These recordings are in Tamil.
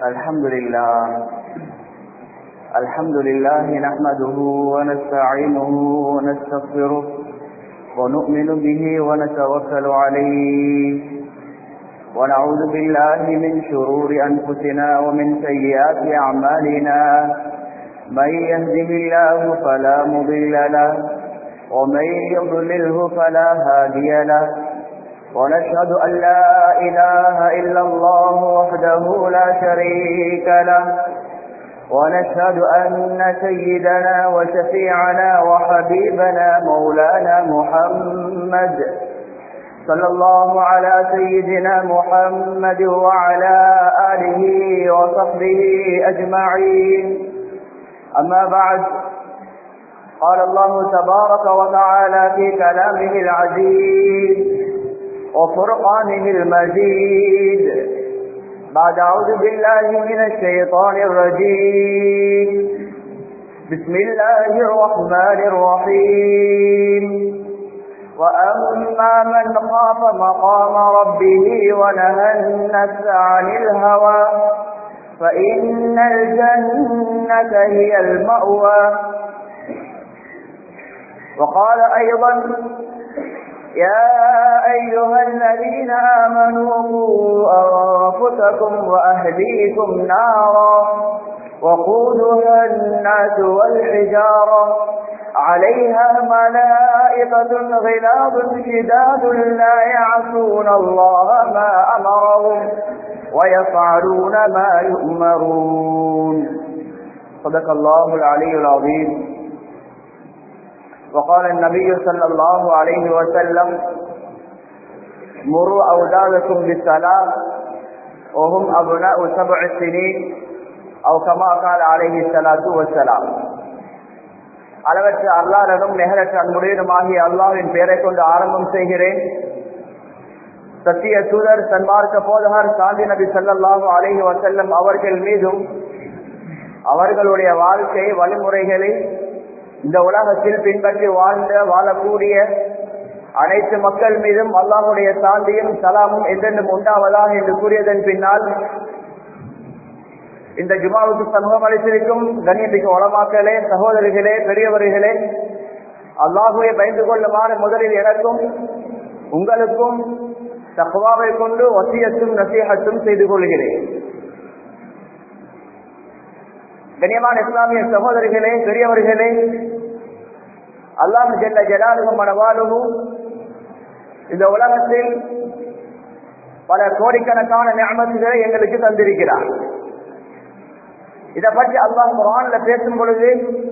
الحمد لله الحمد لله نحمده ونستعينه ونستغفره ونؤمن به ونتوكل عليه ونعوذ بالله من شرور أنفسنا ومن سيئات أعمالنا من يهده الله فلا مضل له ومن يضلله فلا هادي له ونشهد أن لا إله إلا الله وحده لا شريك له ونشهد أن سيدنا وشفيعنا وحبيبنا مولانا محمد صلى الله على سيدنا محمد وعلى آله وصحبه أجمعين أما بعد قال الله تبارك وتعالى في كلامه العزيز وفرقانه المجيد بعد أعوذ بالله من الشيطان الرجيم بسم الله الرحمن الرحيم وأما من خاف مقام ربه ونهى النفس عن الهوى فإن الجنة هي المأوى وقال أيضا يا أيها الذين آمنوا أنفسكم وأهليكم نارا وقودها الناس والحجارة عليها ملائكة غلاظ شداد لا يعصون الله ما أمرهم ويفعلون ما يؤمرون صدق الله العلي العظيم وقال النبي صلى الله عليه وسلم مروا أولادكم بالصلاة وهم أبناء سبع سنين أو كما قال عليه الصلاة والسلام அளவற்ற அல்லாரனும் நெகரற்ற அன்புடையனுமாகிய அல்லாவின் பெயரை கொண்டு ஆரம்பம் செய்கிறேன் சத்திய தூதர் சன்மார்க்க போதகர் சாந்தி நபி சல்லாஹூ அலஹி வசல்லம் அவர்கள் மீதும் அவர்களுடைய வாழ்க்கை வழிமுறைகளை இந்த உலகத்தில் பின்பற்றி வாழ்ந்த வாழக்கூடிய அனைத்து மக்கள் மீதும் அல்லாஹுடைய சாந்தியும் சலாமும் என்றென்றும் உண்டாவதாக என்று கூறியதன் பின்னால் இந்த ஜுமாவுக்கு சமூகம் அளித்திருக்கும் கண்ணியமிக்க உளமாக்களே சகோதரிகளே பெரியவர்களே அல்லாஹுவை பயந்து கொள்ளுமாறு முதலில் எனக்கும் உங்களுக்கும் தக்குவாவை கொண்டு ஒசியத்தும் நசீகத்தும் செய்து கொள்கிறேன் கண்ணியமான இஸ்லாமிய சகோதரிகளே பெரியவர்களே அல்லாஹ் ஜெல்ல ஜலாலுகும் மனவாலுகும் இந்த உலகத்தில் பல கோடிக்கணக்கான ஞாபகங்களை எங்களுக்கு தந்திருக்கிறார் இதை பற்றி அல்லாஹ் குரான்ல பேசும் பொழுது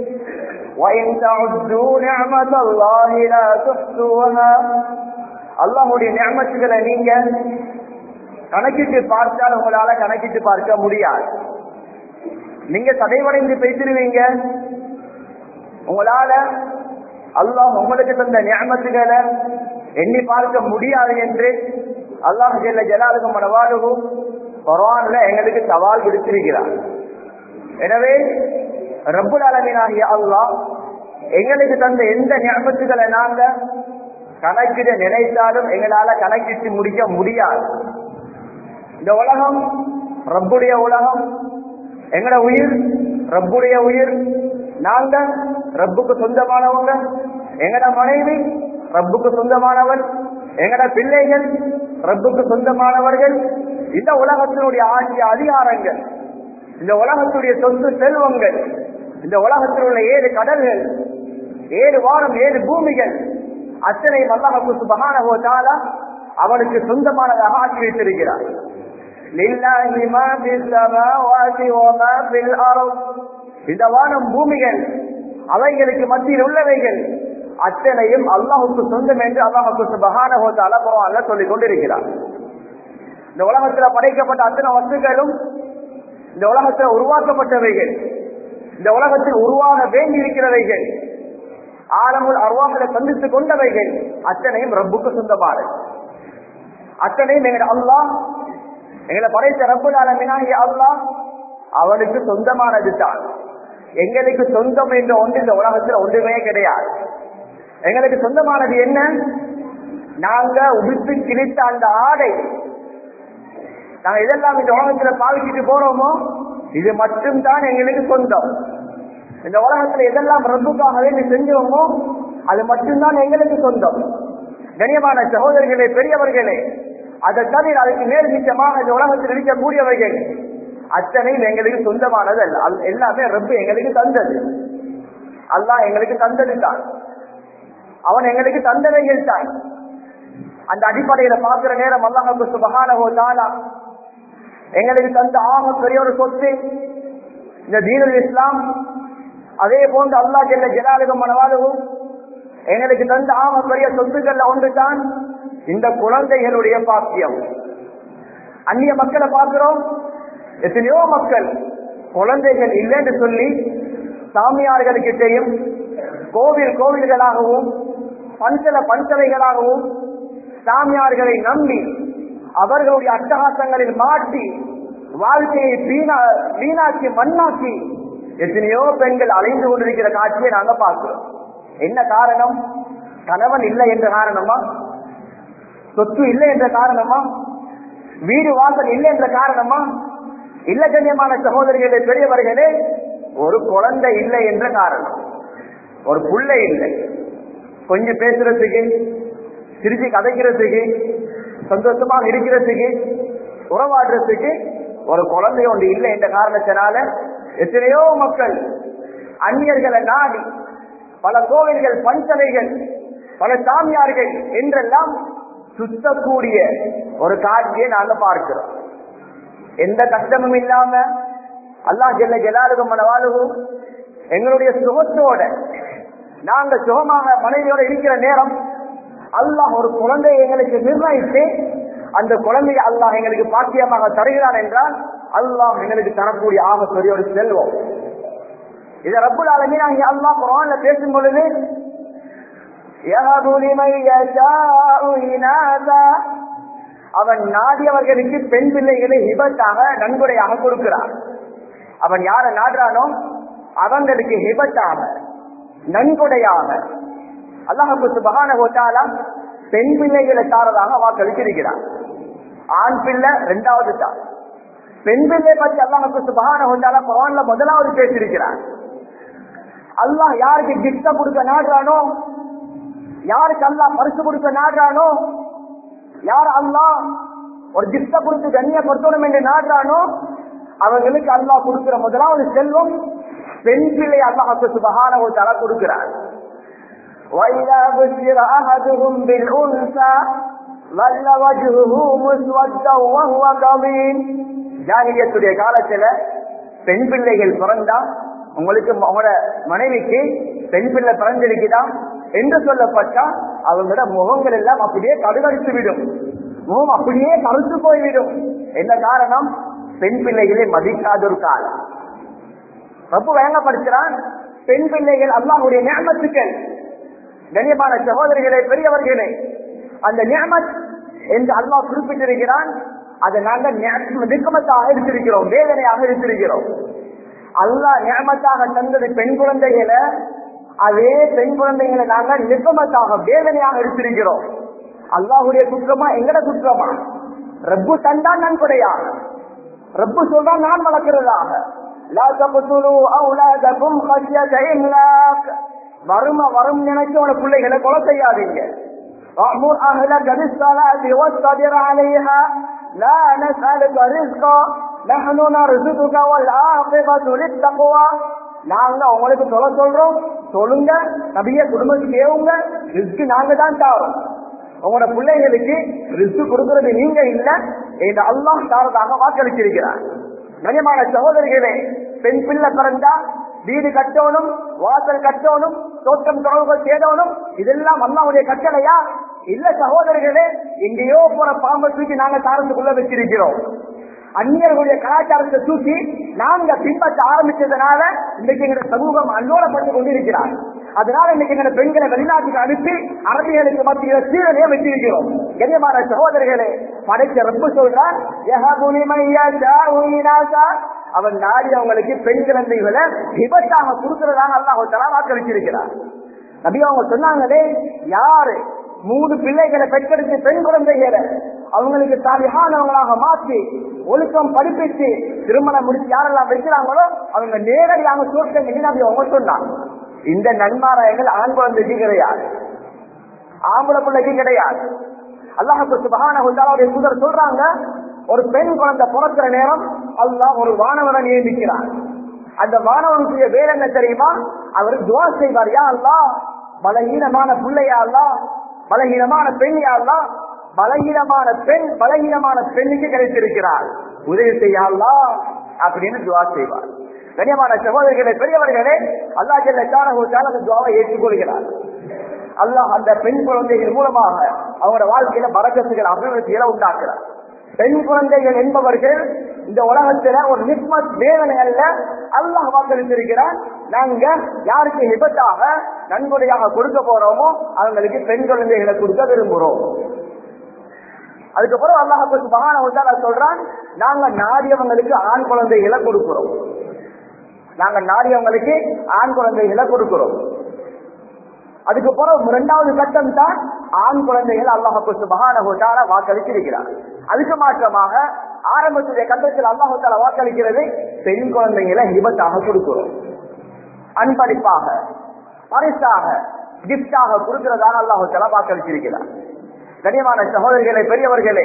அல்லாஹுடைய ஞாபகத்துகளை நீங்க கணக்கிட்டு பார்த்தால் உங்களால கணக்கிட்டு பார்க்க முடியாது நீங்க தடைவடைந்து பேசிடுவீங்க உங்களால அல்லாஹ் உங்களுக்கு தந்த ஞாபகத்துகளை எண்ணி பார்க்க முடியாது என்று அல்லாஹ் ஜெல்ல ஜலாலுகும் மனவாளுகும் குரான்ல எங்களுக்கு சவால் விடுத்திருக்கிறார் எனவே ரப்புல் அலமினாகிய அல்லாஹ் எங்களுக்கு தந்த எந்த ஞாபகத்துகளை நாங்க கணக்கிட நினைத்தாலும் எங்களால கணக்கிட்டு முடிக்க முடியாது இந்த உலகம் ரப்புடைய உலகம் எங்கட உயிர் ரப்புடைய உயிர் நாங்க ரப்புக்கு சொந்தமானவங்க எங்கட மனைவி ரப்புக்கு சொந்தமானவன் எங்கட பிள்ளைகள் ரப்புக்கு சொந்தமானவர்கள் இந்த உலகத்தினுடைய ஆட்சி அதிகாரங்கள் இந்த உலகத்துடைய சொத்து செல்வங்கள் இந்த உலகத்தில் உள்ள ஏழு கடல்கள் ஏழு வாரம் ஏழு பூமிகள் அத்தனை மல்லாஹு சுபகான அவனுக்கு சொந்தமானதாக ஆக்கி வைத்திருக்கிறார் இந்த வானம் பூமிகள் அவைகளுக்கு மத்தியில் உள்ளவைகள் அத்தனையும் அல்லாஹுக்கு சொந்தம் என்று அல்லாஹுக்கு சுபகான குரான்ல சொல்லிக் கொண்டிருக்கிறார் இந்த உலகத்துல படைக்கப்பட்ட அத்தனை வஸ்துகளும் இந்த உலகத்தில் உருவாக்கப்பட்டவைகள் இந்த உலகத்தில் உருவாக வேண்டி இருக்கிறவைகள் ஆழமுள் அருவாங்களை சந்தித்துக் கொண்டவைகள் அத்தனையும் ரப்புக்கு சொந்தமானது அத்தனையும் எங்களை அல்லாஹ் எங்களை படைத்த ரப்பு ஆலமினாகிய அல்லாஹ் அவனுக்கு சொந்தமானது தான் எங்களுக்கு சொந்தம் என்ற ஒன்று இந்த உலகத்தில் ஒன்றுமே கிடையாது எங்களுக்கு சொந்தமானது என்ன நாங்க உடுத்து கிழித்த அந்த ஆடை நாங்க இதெல்லாம் இந்த உலகத்துல பாவிச்சுட்டு போறோமோ இது மட்டும்தான் எங்களுக்கு சொந்தம் இந்த உலகத்துல எதெல்லாம் ரப்புக்காக வேண்டி செஞ்சோமோ அது மட்டும்தான் எங்களுக்கு சொந்தம் கண்ணியமான சகோதரர்களே பெரியவர்களே அதை தவிர அதுக்கு மேல் மிச்சமாக இந்த உலகத்தில் இருக்கக்கூடியவர்கள் அத்தனையும் எங்களுக்கு சொந்தமானது அல்ல அது எல்லாமே ரப்பு எங்களுக்கு தந்தது அல்லாஹ் எங்களுக்கு தந்தது தான் அவன் எங்களுக்கு தந்தவைகள் தான் அந்த அடிப்படையில பார்க்கிற நேரம் அல்லாஹு சுபகானவோ தாலா எங்களுக்கு தந்த ஆக பெரிய ஒரு சொத்து இந்த தீனுல் இஸ்லாம் அதே போன்று அல்லா ஜெல்ல ஜலாலுகம் மனவாளுவும் எங்களுக்கு தந்த ஆக பெரிய சொத்துக்கள்ல ஒன்று தான் இந்த குழந்தைகளுடைய பாக்கியம் அந்நிய மக்களை பார்க்கிறோம் எத்தனையோ மக்கள் குழந்தைகள் இல்லைன்னு சொல்லி சாமியார்களுக்கிட்டையும் கோவில் கோவில்களாகவும் பஞ்சல பஞ்சலைகளாகவும் சாமியார்களை நம்பி அவர்களுடைய அட்டகாசங்களில் மாட்டி வாழ்க்கையை வீணா வீணாக்கி மண்ணாக்கி எத்தனையோ பெண்கள் அலைந்து கொண்டிருக்கிற காட்சியை நாங்க பார்க்கிறோம் என்ன காரணம் கணவன் இல்லை என்ற காரணமா சொத்து இல்லை என்ற காரணமா வீடு வாசல் இல்லை என்ற காரணமா இல்ல கண்ணியமான சகோதரிகளே பெரியவர்களே ஒரு குழந்தை இல்லை என்ற காரணம் ஒரு புள்ளை இல்லை கொஞ்சம் பேசுறதுக்கு சிரிச்சு கதைக்கிறதுக்கு சந்தோஷமாக இருக்கிறதுக்கு உறவாடுறதுக்கு ஒரு குழந்தை ஒன்று இல்லை என்ற காரணத்தினால எத்தனையோ மக்கள் அந்நியர்களை நாடி பல கோவில்கள் பஞ்சலைகள் பல சாமியார்கள் என்றெல்லாம் சுத்தக்கூடிய ஒரு காட்சியை நாங்க பார்க்கிறோம் எந்த கஷ்டமும் இல்லாம அல்லாஹ் ஜெல்ல ஜலாலுகும் மனவாளுகும் எங்களுடைய சுகத்தோட நாங்க சுகமாக மனைவியோட இருக்கிற நேரம் அல்லாஹ் ஒரு குழந்தையை எங்களுக்கு நிர்ணயித்து அந்த குழந்தையை அல்லாஹ் எங்களுக்கு பாக்கியமாக தருகிறான் என்றால் அல்லாஹ் எங்களுக்கு தரக்கூடிய ஆக பெரிய ஒரு செல்வம் இதை ரப்புல் ஆலமீன் அங்கே அல்லாஹ் குரான்ல பேசும் பொழுது يَهَبُ لِمَن يَشَاءُ إِنَاثًا அவன் நாடியவர்களுக்கு பெண் பிள்ளைகளை ஹிபத்தாக நன்கொடையாக கொடுக்கிறான் அவன் யார நாடுறானோ அவங்களுக்கு ஹிபத்தாக நன்கொடையாக அல்லாஹு சுபகான ஹோட்டாலா பெண் பிள்ளைகளை தாரதாக வாக்களித்திருக்கிறான் ஆண் பிள்ளை இரண்டாவது தான் பெண் பிள்ளை பற்றி அல்லாஹு சுபகான ஹோட்டாலா குரான்ல முதலாவது பேசியிருக்கிறான் அல்லாஹ் யாருக்கு கிஃப்ட கொடுக்க நாடுறானோ யாருக்கு அல்லாஹ் பரிசு கொடுக்க நாடுறானோ யார் அல்லாஹ் ஒரு கிஃப்ட கொடுத்து கண்ணியப்படுத்தணும் என்று நாடுறானோ அவங்களுக்கு அல்லாஹ் கொடுக்கிற முதலாவது செல்வம் பெண் பிள்ளை அல்லாஹ் சுபகான ஒரு தர கொடுக்கிறார் وَإِذَا بُشِّرَ أَحَدُهُم بِالْأُنثَى ظَلَّ وَجْهُهُ مُسْوَدًّا وَهُوَ كَظِيمٌ ஜாகிலியத்துடைய காலத்துல பெண் பிள்ளைகள் பிறந்தா உங்களுக்கு உங்களோட மனைவிக்கு பெண் பிள்ளை பிறந்திருக்குதா என்று சொல்லப்பட்டா அவங்களோட முகங்கள் எல்லாம் அப்படியே கடுகடுத்து விடும் முகம் அப்படியே கருத்து போய்விடும் என்ன காரணம் பெண் பிள்ளைகளை மதிக்காத ஒரு காலம் ரப்பு வழங்கப்படுகிறான் பெண் பிள்ளைகள் அல்லாஹுடைய ஞாபகத்துக்கள் கண்ணியமான சகோதரிகளே பெரியவர்களே அந்த ஞாபத் என்று அல்லாஹ் குறிப்பிட்டிருக்கிறான் அதை நாங்கள் நிக்கமத்தாக எடுத்திருக்கிறோம் வேதனையாக எடுத்திருக்கிறோம் அல்லாஹ் ஞாபகத்தாக தந்தது பெண் குழந்தைகளை அதே பெண் குழந்தைகளை நாங்கள் நிர்பமத்தாக வேதனையாக எடுத்திருக்கிறோம் அல்லாஹுடைய குற்றமா எங்கட குற்றமா ரப்பு தந்தா நன்கொடையா ரப்பு சொல்றா நான் வளர்க்கிறதாக லா தபுத்துலு அவுலாதகும் ஹஷ்யத இம்லாக் வறும வரும் நினைச்சு உன பிள்ளைகளை கொலை செய்யாதீங்க وأمر أهلك بالصلاة واصطبر عليها لا نسألك رزقا نحن نرزقك والعاقبة للتقوى நாங்க உங்களுக்கு சொல்ல சொல்றோம் சொல்லுங்க நபிய குடும்பத்துக்கு ஏவுங்க ரிஸ்க் நாங்க தான் தாரோம் உங்களோட பிள்ளைகளுக்கு ரிஸ்க் கொடுக்கறது நீங்க இல்ல இந்த அல்லாஹ் தாரதாக வாக்களிச்சிருக்கிறார் கனியமான சகோதரிகளே பெண் பிள்ளை பிறந்தா வீடு கட்டணும் வாசல் கட்டணும் தோட்டம் தொடர்புகள் தேடணும் இதெல்லாம் அல்லாவுடைய கட்டளையா இல்ல சகோதரிகளே எங்கேயோ போற பாம்பை தூக்கி நாங்க தாரத்துக்குள்ள வச்சிருக்கிறோம் அந்நியர்களுடைய கலாச்சாரத்தை தூக்கி நாங்க பின்பற்ற ஆரம்பிச்சதுனால இன்னைக்கு எங்க சமூகம் அல்லோலப்பட்டு கொண்டிருக்கிறார் அதனால இன்னைக்கு எங்க பெண்களை வெளிநாட்டுக்கு அனுப்பி அரபிகளுக்கு மத்தியில சீரழிய வச்சிருக்கிறோம் கண்ணியமான சகோதரர்களே படைச்ச ரொம்ப சொல்றான் அவன் நாடி அவங்களுக்கு பெண் குழந்தைகளை விபத்தாக கொடுக்கிறதாக அல்லாஹ் வாக்களிச்சிருக்கிறார் நபி அவங்க சொன்னாங்களே யாரு மூணு பிள்ளைகளை பெற்றெடுத்து பெண் குழந்தைகளை அவங்களுக்கு சாலிகானவங்களாக மாற்றி ஒழுக்கம் படிப்பிச்சு திருமணம் முடிச்சு யாரெல்லாம் வைக்கிறாங்களோ அவங்க நேரடியாக சோர்க்க நபி அவங்க சொன்னாங்க இந்த நன்மாராயங்கள் ஆண் குழந்தைக்கு கிடையாது ஆம்பளை பிள்ளைக்கு கிடையாது அல்லாஹு சுபகானுடைய சுதர் சொல்றாங்க ஒரு பெண் குழந்தை பிறக்கிற நேரம் அல்லாஹ் ஒரு வானவரை நியமிக்கிறான் அந்த வானவனுடைய வேலை என்ன தெரியுமா அவர் துவா செய்வார் யா அல்லா பலகீனமான பிள்ளையா அல்லா பலகீனமான பெண் யா அல்லா பலகீனமான பெண் பலகீனமான பெண்ணுக்கு கிடைத்திருக்கிறார் உதவி செய்யலா அப்படின்னு துவா செய்வார் கண்ணியமான சகோதரர்களே பெரியவர்களே அல்லா ஜெல்ல அந்த துவாவை ஏற்றுக்கொள்கிறார் அல்லாஹ் அந்த பெண் குழந்தைகள் மூலமாக அவங்களோட வாழ்க்கையில பறக்கத்துகள் அபிவிருத்திகளை உண்டாக்குறார் பெண் குழந்தைகள் என்பவர்கள் இந்த உலகத்துல ஒரு நிஸ்மத் வேதனை அல்ல அல்லாஹ் வாக்களித்திருக்கிறார் நாங்க யாருக்கு விபத்தாக நன்கொடையாக கொடுக்க போறோமோ அவங்களுக்கு பெண் குழந்தைகளை கொடுக்க விரும்புறோம் அதுக்கப்புறம் அல்லாஹ் மகான சொல்றான் நாங்க நாடியவங்களுக்கு ஆண் குழந்தைகளை கொடுக்கிறோம் நாங்க நாடியவங்களுக்கு ஆண் குழந்தைகளை கொடுக்கிறோம் அதுக்கப்புறம் இரண்டாவது கட்டம் தான் ஆண் குழந்தைகள் அல்லாஹு மகானகோட்டால வாக்களித்திருக்கிறார் அதுக்கு மாற்றமாக ஆரம்பத்துடைய கட்டத்தில் அல்லாஹால வாக்களிக்கிறது பெண் குழந்தைகளை விபத்தாக கொடுக்கிறோம் அன்பளிப்பாக பரிசாக கிப்டாக கொடுக்கிறதாக அல்லாஹால வாக்களிச்சிருக்கிறார் கனியமான சகோதரிகளே பெரியவர்களே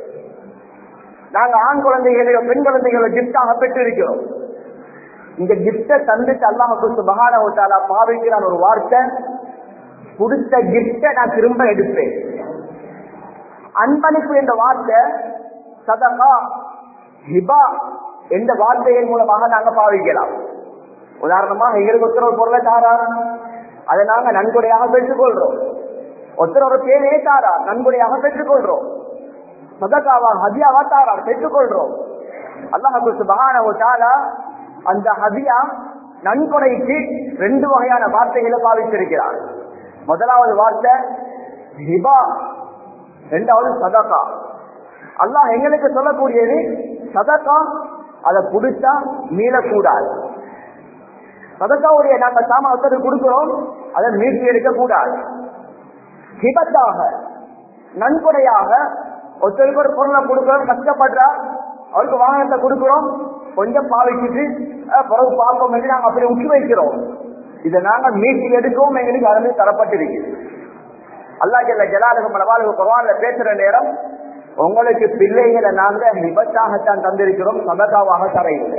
நாங்க ஆண் குழந்தைகளையோ பெண் குழந்தைகளோ கிப்டாக பெற்றிருக்கிறோம் இந்த கிப்ட தந்துட்டு அல்லாஹு மகானகோட்டாலா பாவிக்கிறான் ஒரு வார்த்தை கொடுத்த கிப்ட நான் திரும்ப எடுப்பேன் அன்பளிப்பு என்ற வார்த்தை சதகா ஹிபா என்ற வார்த்தைகள் மூலமாக நாங்க பாவிக்கலாம் உதாரணமாக எங்களுக்கு ஒருத்தர் ஒரு பொருளை தாரார் அதை நாங்க நன்கொடையாக பெற்றுக்கொள்றோம் ஒருத்தர் ஒரு தேவையை தாரார் நன்கொடையாக பெற்றுக்கொள்றோம் சதகாவா ஹதியாவா தாரார் பெற்றுக்கொள்றோம் அல்லாஹு சுபகான அந்த ஹதியா நன்கொடைக்கு ரெண்டு வகையான வார்த்தைகளை பாவித்திருக்கிறார் முதலாவது வார்த்தை ஹிபா இரண்டாவது சதகா அல்லாஹ் எங்களுக்கு சொல்லக்கூடியது சதகா அதை குடிச்சா மீளக்கூடாது சதக்காவுடைய நாங்க சாமானத்தை கொடுக்கிறோம் அதை மீட்டி எடுக்க கூடாது ஹிபத்தாக நன்கொடையாக ஒருத்தருக்கு ஒரு பொருளை கொடுக்கிறோம் கஷ்டப்படுறா அவருக்கு வாகனத்தை கொடுக்கிறோம் கொஞ்சம் பாவிச்சுட்டு பிறகு பார்ப்போம் என்று நாங்க அப்படி உச்சி வைக்கிறோம் இதை நாங்க மீட்டி எடுக்கவும் எங்களுக்கு அருமை தரப்பட்டிருக்கு அல்லா ஜல்ல ஜலாலுக்கு மனவாளுக்கு குரான்ல பேசுற நேரம் உங்களுக்கு பிள்ளைகளை நாங்க விபத்தாகத்தான் தந்திருக்கிறோம் சதகாவாக தரையில்லை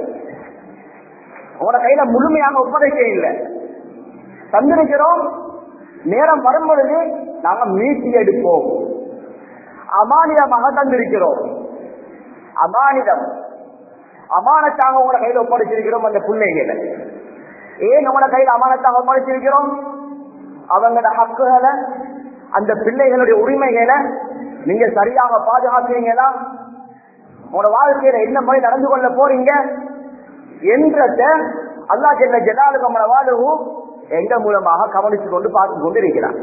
உங்களோட கையில முழுமையாக ஒப்படைக்க இல்லை தந்திருக்கிறோம் நேரம் வரும் பொழுது நாங்க மீட்டி எடுப்போம் அமானிதமாக தந்திருக்கிறோம் அமானிதம் அமானத்தாக உங்களோட கையில ஒப்படைச்சிருக்கிறோம் அந்த பிள்ளைகளை ஏன் உங்களோட கையில அமானத்தாக ஒப்படைச்சிருக்கிறோம் அவங்களோட ஹக்குகளை அந்த பிள்ளைகளுடைய உரிமைகளை நீங்க சரியாக பாதுகாக்கிறீங்களா உங்களோட வாழ்க்கையில என்ன முறை நடந்து கொள்ள போறீங்க என்றத அல்லா ஜெல்ல ஜலாலு நம்மளோட வாழ்வு எங்க மூலமாக கவனித்து கொண்டு பார்த்து கொண்டு இருக்கிறார்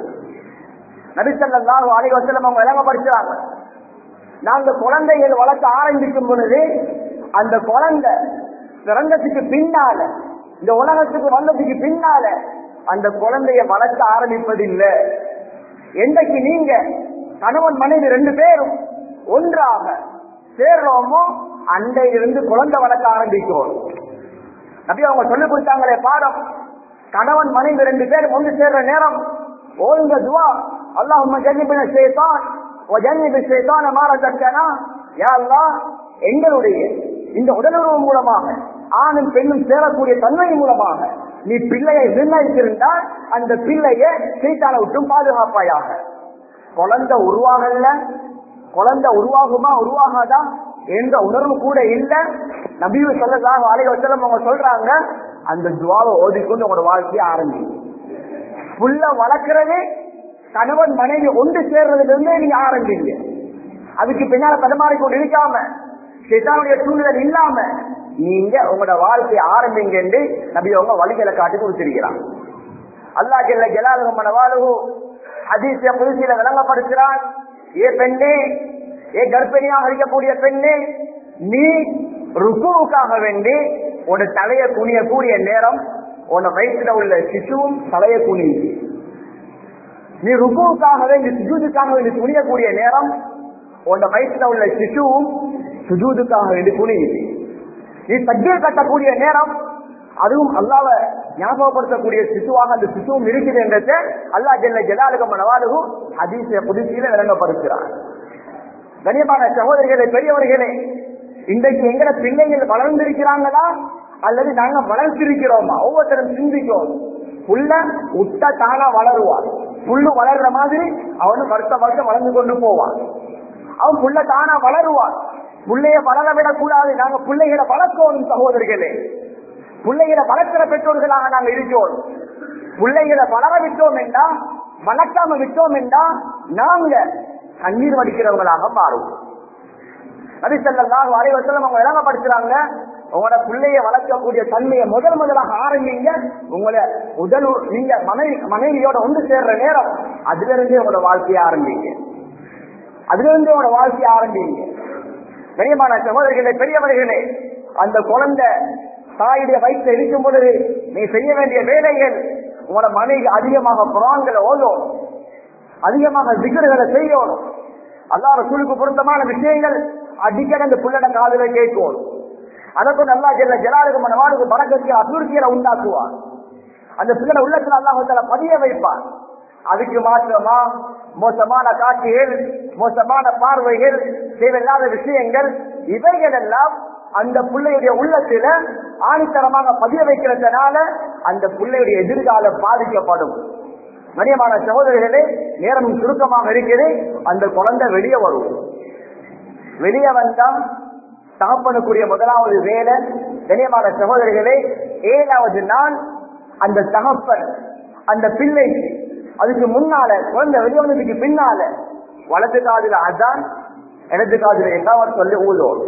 நபிசல்லாம் அலை வசலம் அவங்க விளங்கப்படுத்துறாங்க நாங்க குழந்தைகள் வளர்க்க ஆரம்பிக்கும் பொழுது அந்த குழந்தை பிறந்ததுக்கு பின்னால இந்த உலகத்துக்கு வந்ததுக்கு பின்னால அந்த குழந்தைய வளர்க்க ஆரம்பிப்பதில்லை என்றைக்கு நீங்க கணவன் மனைவி ரெண்டு பேரும் ஒன்றாக சேர்றோமோ அண்டையிலிருந்து குழந்தை வளர்க்க ஆரம்பிக்கிறோம் அப்படி அவங்க சொல்லி கொடுத்தாங்களே பாடம் கணவன் மனைவி ரெண்டு பேரும் ஒன்று சேர்ற நேரம் ஓய்ந்த துவா அல்லாஹ் ஜன்னிபின சேத்தான் ஜன்னிபி சேத்தான மாற தக்கனா யா எங்களுடைய இந்த உடலுறவு மூலமாக ஆணும் பெண்ணும் சேரக்கூடிய தன்மை மூலமாக நீ பிள்ளையை நிர்ணயித்திருந்தால் அந்த பிள்ளைய சீட்டான விட்டும் பாதுகாப்பாயாக குழந்தை உருவாகல குழந்தை உருவாகுமா உருவாகாதா என்ற உணர்வு கூட இல்ல நபிவு சொல்லலாம் அலை வச்சலம் அவங்க சொல்றாங்க அந்த துவாவை ஓதிக்கொண்டு உங்களோட வாழ்க்கையை ஆரம்பி புள்ள வளர்க்கறது கணவன் மனைவி ஒன்று சேர்றதுல இருந்தே நீங்க ஆரம்பிங்க அதுக்கு பின்னால பதமாறி கொண்டு இருக்காம சிதாவுடைய சூழ்நிலை இல்லாம நீங்க உங்களோட வாழ்க்கையை ஆரம்பிங்க என்று நபி அவங்க வழிகளை காட்டி கொடுத்திருக்கிறான் அல்லா ஜெல்ல ஜலாலுகமான வாழ்வு அதிசய புதுசியில விளங்கப்படுத்துறான் ஏ பெண்ணே ஏ கர்ப்பிணியாக இருக்கக்கூடிய பெண்ணே நீ ருக்குவுக்காக வேண்டி உன் தலையை குனியக்கூடிய நேரம் உன் வயிற்றுல உள்ள சிசுவும் தலையை குனியுது நீ ருக்குவுக்காக வேண்டி சிசுவுக்காக வேண்டி துணியக்கூடிய நேரம் உன் வயசுல உள்ள சிசுவும் சுஜூதுக்காக வேண்டி குனியுது நீ தக்பீர் கட்டக்கூடிய நேரம் அதுவும் அல்லாவ ஞாபகப்படுத்தக்கூடிய சிசுவாக அந்த சிசுவும் இருக்குது என்றதை அல்லா ஜெல்ல ஜலாலுகம் நவாலுகும் அதிசய புதுசியில விளங்கப்படுத்துகிறார் கண்ணியமான சகோதரிகளே பெரியவர்களே இன்றைக்கு எங்கட பிள்ளைகள் வளர்ந்திருக்கிறாங்களா அல்லது நாங்க வளர்த்திருக்கிறோமா ஒவ்வொருத்தரும் சிந்திக்கும் புள்ள உட்ட தானா வளருவான் புல்லு வளர்ற மாதிரி அவனும் வருஷ வருஷம் வளர்ந்து கொண்டு போவான் அவன் புள்ள தானா வளருவான் புள்ளைய வளர விடக்கூடாது நாங்க பிள்ளைகளை வளர்க்கணும் சகோதரிகளே பிள்ளைகளை வளர்க்கிற பெற்றோர்களாக நாங்க இருக்கிறோம் பிள்ளைகளை வளர விட்டோம் என்றா வளர்க்காம விட்டோம் என்றா நாங்க கண்ணீர் வடிக்கிறவங்களாக மாறுவோம் நபி ஸல்லல்லாஹு அலைஹி வஸல்லம் அவங்க விளங்கப்படுத்துறாங்க உங்களோட பிள்ளைய வளர்க்கக்கூடிய தன்மையை முதல் முதலாக ஆரம்பிங்க உங்களை முதல் நீங்க மனைவி மனைவியோட ஒன்று சேர்ற நேரம் அதுல இருந்தே உங்களோட வாழ்க்கையை ஆரம்பிங்க அதுல இருந்து உங்களோட வாழ்க்கையை ஆரம்பிங்க பெரியமான சகோதரிகளே பெரியவர்களே அந்த குழந்தை தாயுடைய வயிற்று இருக்கும் பொழுது நீ செய்ய வேண்டிய வேலைகள் உங்களோட மனைவி அதிகமாக புறான்களை ஓதும் அதிகமாக திகர்களை செய்யணும் அல்லா ரசூலுக்கு பொருத்தமான விஷயங்கள் அடிக்கடி அந்த புள்ளட காதுல கேட்கும் அதை கொண்டு அல்லா ஜெல்ல ஜலாலுக்கு மனவாளுக்கு பறக்கத்தை அபிவிருத்தியில உண்டாக்குவார் அந்த பிள்ளை உள்ளத்துல அல்லாஹால பதிய வைப்பார் அதுக்கு மாற்றமா மோசமான காட்சிகள் மோசமான பார்வைகள் தேவையில்லாத விஷயங்கள் இவைகள் எல்லாம் அந்த பிள்ளையுடைய உள்ளத்துல ஆணித்தரமாக பதிய வைக்கிறதுனால அந்த பிள்ளையுடைய எதிர்காலம் பாதிக்கப்படும் கண்ணியமான சகோதரிகளே நேரம் சுருக்கமாக இருக்குது அந்த குழந்தை வெளியே வரும் வெளியே வந்தா தகப்பனுக்குரிய முதலாவது வேலை கண்ணியமான சகோதரிகளே ஏழாவது நாள் அந்த தகப்பன் அந்த பிள்ளைக்கு அதுக்கு முன்னால குழந்தை வெளியே வந்ததுக்கு பின்னால வலது காதுல அதான் இடது காதுல எங்காவது சொல்லி ஊதும்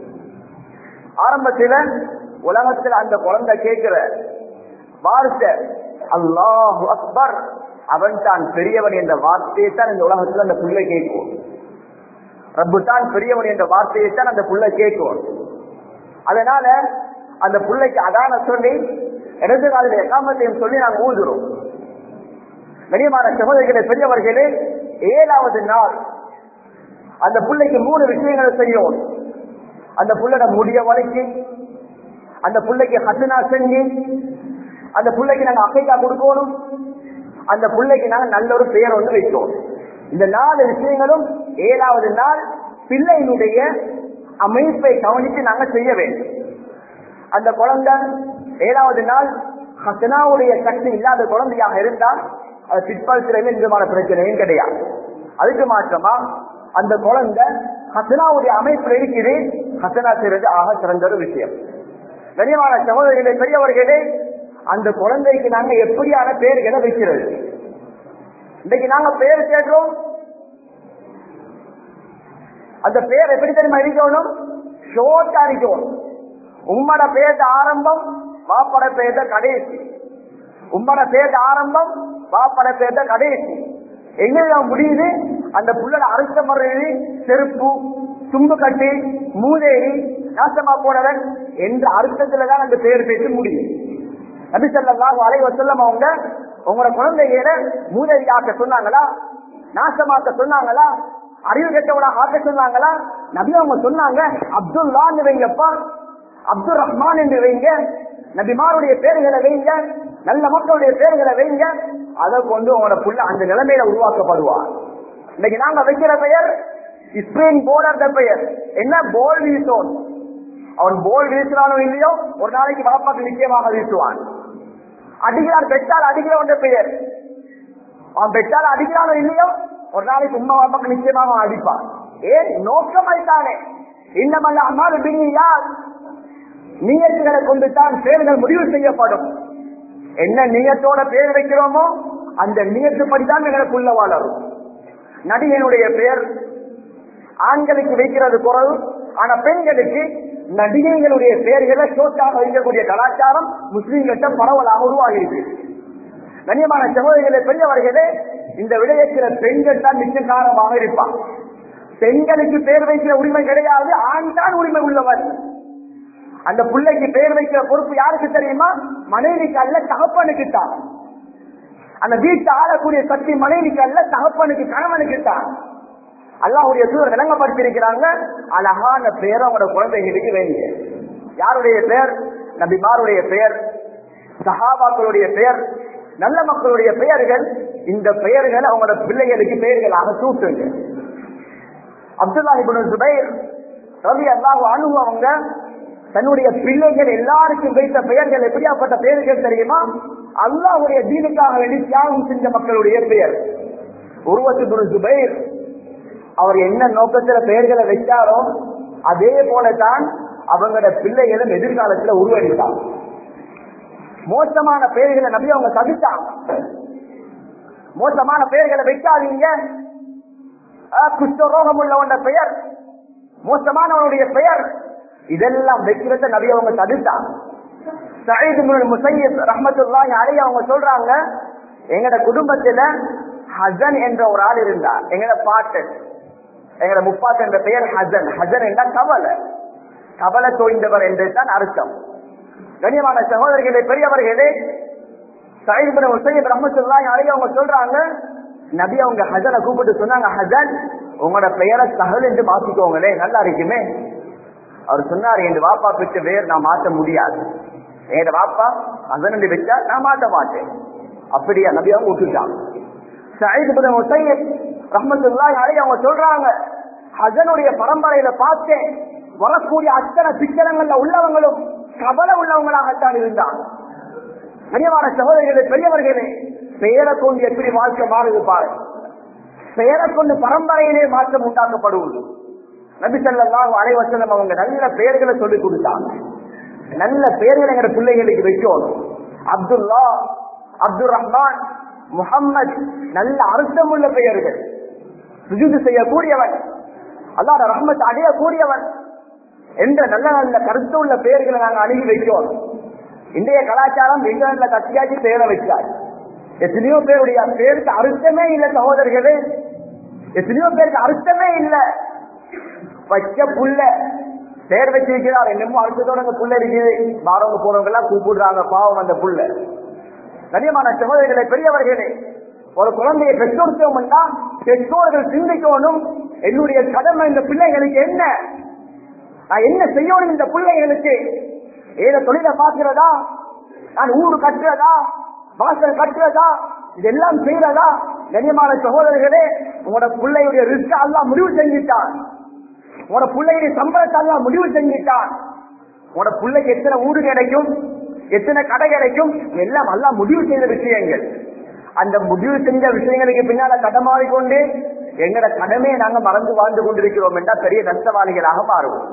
ஆரம்பத்துல உலகத்துல அந்த குழந்தை கேட்கிற வார்த்தை அல்லாஹு அக்பர் அவன் தான் பெரியவன் என்ற வார்த்தையை தான் இந்த உலகத்துல அந்த புள்ளை கேட்கும் ரப்பு தான் பெரியவன் என்ற வார்த்தையை தான் அந்த புள்ளை கேட்கும் அதனால அந்த புள்ளைக்கு அதான சொல்லி இடது காலில் எக்காமத்தையும் சொல்லி நாங்க ஊதுறோம் கனியமான சகோதரிகளே பெரியவர்களே ஏழாவது நாள் அந்த பிள்ளைக்கு மூணு விஷயங்களை செய்யும் அந்த புள்ளட முடிய வரைக்கும் அந்த பிள்ளைக்கு ஹசனா செஞ்சு அந்த பிள்ளைக்கு நாங்க அக்கைக்கா கொடுக்கணும் அந்த பிள்ளைக்கு நாங்க நல்ல ஒரு பெயர் ஒன்று வைக்கணும் இந்த நாலு விஷயங்களும் ஏழாவது நாள் பிள்ளையினுடைய அமைப்பை கவனித்து நாங்க செய்ய வேண்டும் அந்த குழந்தை ஏழாவது நாள் ஹசனாவுடைய சக்தி இல்லாத குழந்தையாக இருந்தால் அது பிற்பாலத்தில் எந்த விதமான பிரச்சனையும் கிடையாது அதுக்கு மாற்றமா அந்த குழந்தை ஹசனாவுடைய அமைப்பில் இருக்குது ஹசனா செய்வது ஆக சிறந்த ஒரு விஷயம் கனியமான சகோதரிகளே பெரியவர்களே அந்த குழந்தைக்கு நாங்க எப்படியான பேர்களை வைக்கிறது இன்னைக்கு நாங்க பேர் கேட்கிறோம் அந்த பேர் எப்படி தெரியுமா இருக்கணும் ஷோட்டா இருக்கணும் உம்மட பேர் ஆரம்பம் வாப்பட பேர் கடைசி உம்மட பேர் ஆரம்பம் வாப்பட பேர் கடைசி எங்க முடியுது அந்த புள்ளட அரைச்ச முறையில் செருப்பு தும்பு கட்டி மூதேரி நாசமா போனவன் என்ற அர்த்தத்துலதான் அந்த பேர் பேசி முடியும் நபி ஸல்லல்லாஹு அலைஹி வஸல்லம் அவங்க உங்களோட குழந்தைகளை மூதேவியாக்க சொன்னாங்களா நாசமாக்க சொன்னாங்களா அறிவு கெட்டவனா ஆக்க சொன்னாங்களா நபி அவங்க சொன்னாங்க அப்துல்லான்னு வைங்கப்பா அப்துல் ரஹ்மான் என்று வைங்க நபிமாருடைய பேர்களை வைங்க நல்ல மக்களுடைய பேர்களை வைங்க அதை கொண்டு உங்களோட புள்ள அந்த நிலைமையில உருவாக்கப்படுவார் இன்னைக்கு நாங்க வைக்கிற பெயர் ஸ்பெயின் போர்டர் பெயர் என்ன போல் வீசோன் அவன் போல் வீசினானோ இல்லையோ ஒரு நாளைக்கு பாப்பாக்கு நிச்சயமாக வீசுவான் அடிக்கிறான் பெற்றால் அடிக்கிறவன் பெயர் அவன் பெற்றால் அடிக்கிறானோ இல்லையோ ஒரு நாளைக்கு உண்மை பாப்பாக்கு நிச்சயமாக அவன் அடிப்பான் ஏன் நோக்கம் தானே இன்னமல்ல அம்மாள் யார் நீயத்துகளை கொண்டு தான் பேர்கள் முடிவு செய்யப்படும் என்ன நீயத்தோட பேர் வைக்கிறோமோ அந்த நீயத்துப்படிதான் எங்களுக்குள்ள வளரும் நடிகனுடைய பெயர் ஆண்களுக்கு வைக்கிறது குறவு ஆனா பெண்களுக்கு நடிகைகளுடைய பெயர்களை ஷோட்டாக வைக்கக்கூடிய கலாச்சாரம் முஸ்லீம்கிட்ட பரவலாக உருவாகிருக்கு கண்ணியமான சகோதரிகளை பெரியவர்களே இந்த விடயத்தில் பெண்கள் தான் மிச்ச காரணமாக இருப்பான் பெண்களுக்கு பேர் வைக்கிற உரிமை கிடையாது ஆண் தான் உரிமை உள்ளவர் அந்த பிள்ளைக்கு பேர் வைக்கிற பொறுப்பு யாருக்கு தெரியுமா மனைவிக்கு அல்ல தகப்பனுக்கு தான் அந்த வீட்டை ஆளக்கூடிய சக்தி மனைவிக்கு அல்ல தகப்பனுக்கு கணவனுக்கு தான் அல்லாஹுடைய தூதர் விளங்கப்படுத்தியிருக்கிறாங்க அழகான பேர் அவங்களோட குழந்தைகளுக்கு வேண்டிய யாருடைய பெயர் நபிமாருடைய பெயர் சஹாபாக்களுடைய பெயர் நல்ல மக்களுடைய பெயர்கள் இந்த பெயர்களை அவங்களோட பிள்ளைகளுக்கு பெயர்களாக சூட்டுங்க அப்துல்லா இபுன் சுபைர் ரவி அல்லாஹ் அனு அவங்க தன்னுடைய பிள்ளைகள் எல்லாருக்கும் வைத்த பெயர்கள் எப்படியாப்பட்ட பெயர்கள் தெரியுமா அல்லாஹுடைய தீனுக்காக வேண்டி தியாகம் செஞ்ச மக்களுடைய பெயர் உருவத்து குரு சுபைர் அவர் என்ன நோக்கத்துல பெயர்களை வச்சாரோ அதே போலதான் அவங்களோட பிள்ளைகளும் எதிர்காலத்துல உருவெடுத்தாங்க மோசமான பெயர்களை நம்பி அவங்க தவித்தாங்க மோசமான பெயர்களை வைக்காதீங்க குஷ்டரோகம் உள்ளவன பெயர் மோசமானவனுடைய பெயர் இதெல்லாம் வைக்கிறத நபி அவங்க தடுத்தாங்க சயீது முசையத் ரஹமத்துல்லாஹி அலைஹி அவங்க சொல்றாங்க எங்கட குடும்பத்துல ஹசன் என்ற ஒரு ஆள் இருந்தா எங்கட பாட்டு எங்கட முப்பாட்டு என்ற பெயர் ஹசன் ஹசன் என்ற கவலை கவலை தோய்ந்தவர் என்று தான் அர்த்தம் கண்ணியமான சகோதரர்களே பெரியவர்களே சயீது முசையத் ரஹமத்துல்லாஹி அலைஹி அவங்க சொல்றாங்க நபி அவங்க ஹசனை கூப்பிட்டு சொன்னாங்க ஹசன் உங்களோட பெயரை சகல் என்று மாத்திக்கோங்களே நல்லா இருக்குமே அவர் சொன்னார் என் வாப்பா பெற்ற பெயர் நான் மாற்ற முடியாது என் வாப்பா ஹசன் என்று வச்சா நான் மாற்ற மாட்டேன் அப்படியா நபி அவங்க விட்டுட்டாங்க ரஹமத்துல்லாஹி அலைஹி அவங்க சொல்றாங்க ஹசனுடைய பரம்பரையில பார்த்தேன் வரக்கூடிய அத்தனை சிக்கனங்கள்ல உள்ளவங்களும் கவலை உள்ளவங்களாகத்தான் இருந்தாங்க கனியமான சகோதரிகளே பெரியவர்களே பெயரை கொண்டு எப்படி வாழ்க்கை மாறுது பாருங்க பெயரை கொண்டு பரம்பரையிலே மாற்றம் உண்டாக்கப்படுவது நபி செல்லாம் அனைவசனம் அவங்க நல்ல பெயர்களை சொல்லிக் கொடுத்தாங்க நல்ல பெயர்களை எங்க பிள்ளைகளுக்கு வைக்கணும் அப்துல்லா அப்துல் ரஹ்மான் முகம்மது நல்ல அர்த்தம் உள்ள பெயர்கள் சுஜூது செய்யக்கூடியவன் அல்லாத ரஹ்மத் அடையக்கூடியவன் என்ற நல்ல நல்ல கருத்து உள்ள பெயர்களை நாங்கள் அணுகி வைக்கணும் இன்றைய கலாச்சாரம் இங்கிலாந்துல கட்டியாச்சு பெயரை வச்சார் எத்தனையோ பேருடைய பேருக்கு அர்த்தமே இல்லை சகோதரர்களே எத்தனையோ பேருக்கு அர்த்தமே இல்லை வச்ச புள்ள பேர் வச்சிருக்கிறார் என்னமோ அர்த்தத்தோட அந்த புள்ள இருக்குது வாரவங்க போறவங்க எல்லாம் கூப்பிடுறாங்க பாவம் அந்த புள்ள கனியமான சகோதரிகளை பெரியவர்களே ஒரு குழந்தையை பெற்றோர்த்தோம்னா பெற்றோர்கள் சிந்திக்கணும் என்னுடைய கடமை இந்த பிள்ளைகளுக்கு என்ன நான் என்ன செய்யணும் இந்த பிள்ளைகளுக்கு ஏதோ தொழிலை பார்க்கிறதா நான் ஊரு கட்டுறதா வாசல் கட்டுறதா இதெல்லாம் செய்யறதா கண்ணியமான சகோதரர்களே உங்களோட பிள்ளையுடைய ரிஸ்க் எல்லாம் முடிவு செஞ்சுட்டான் உங்களோட பிள்ளையுடைய சம்பளத்தை எல்லாம் முடிவு செஞ்சுட்டான் உங்களோட பிள்ளைக்கு எத்தனை ஊடு கிடைக்கும் எத்தனை கடை கிடைக்கும் எல்லாம் எல்லாம் முடிவு செய்த விஷயங்கள் அந்த முடிவு செஞ்ச விஷயங்களுக்கு பின்னால கடமாறி கொண்டு எங்கட கடமையை நாங்க மறந்து வாழ்ந்து கொண்டிருக்கிறோம் என்றால் பெரிய நஷ்டவாளிகளாக மாறுவோம்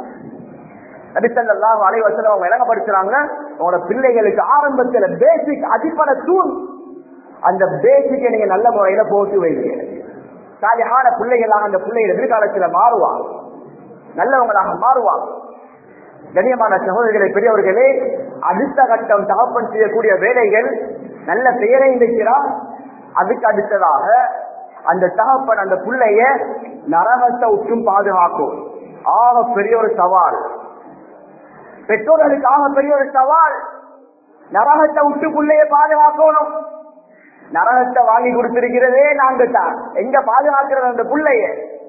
நபிசல்லாம் அலைவசனம் அவங்க விளங்கப்படுத்துறாங்க உங்களோட பிள்ளைகளுக்கு ஆரம்பத்துல பேசிக் அடிப்படை தூண் அந்த பேசிக்கை நீங்க நல்ல முறையில போட்டு வைங்க சாலியான பிள்ளைகளாக அந்த பிள்ளைகள் எதிர்காலத்துல மாறுவாங்க நல்லவங்களாக மாறுவாங்க கண்ணியமான சகோதரிகளை பெரியவர்களே அடுத்த கட்டம் தகப்பன் செய்யக்கூடிய வேலைகள் நல்ல பெயரை வைக்கிறார் அதுக்கு அடுத்ததாக அந்த தகப்பன் அந்த பிள்ளைய நரகத்தை உற்றும் பாதுகாக்கும் ஆக பெரிய ஒரு சவால் பெற்றோர்களுக்கு ஆக பெரிய ஒரு சவால் நரகத்தை விட்டு பிள்ளைய பாதுகாக்கணும் நரகத்தை வாங்கி கொடுத்திருக்கிறதே நாங்க தான் எங்க பாதுகாக்கிறது அந்த பிள்ளைய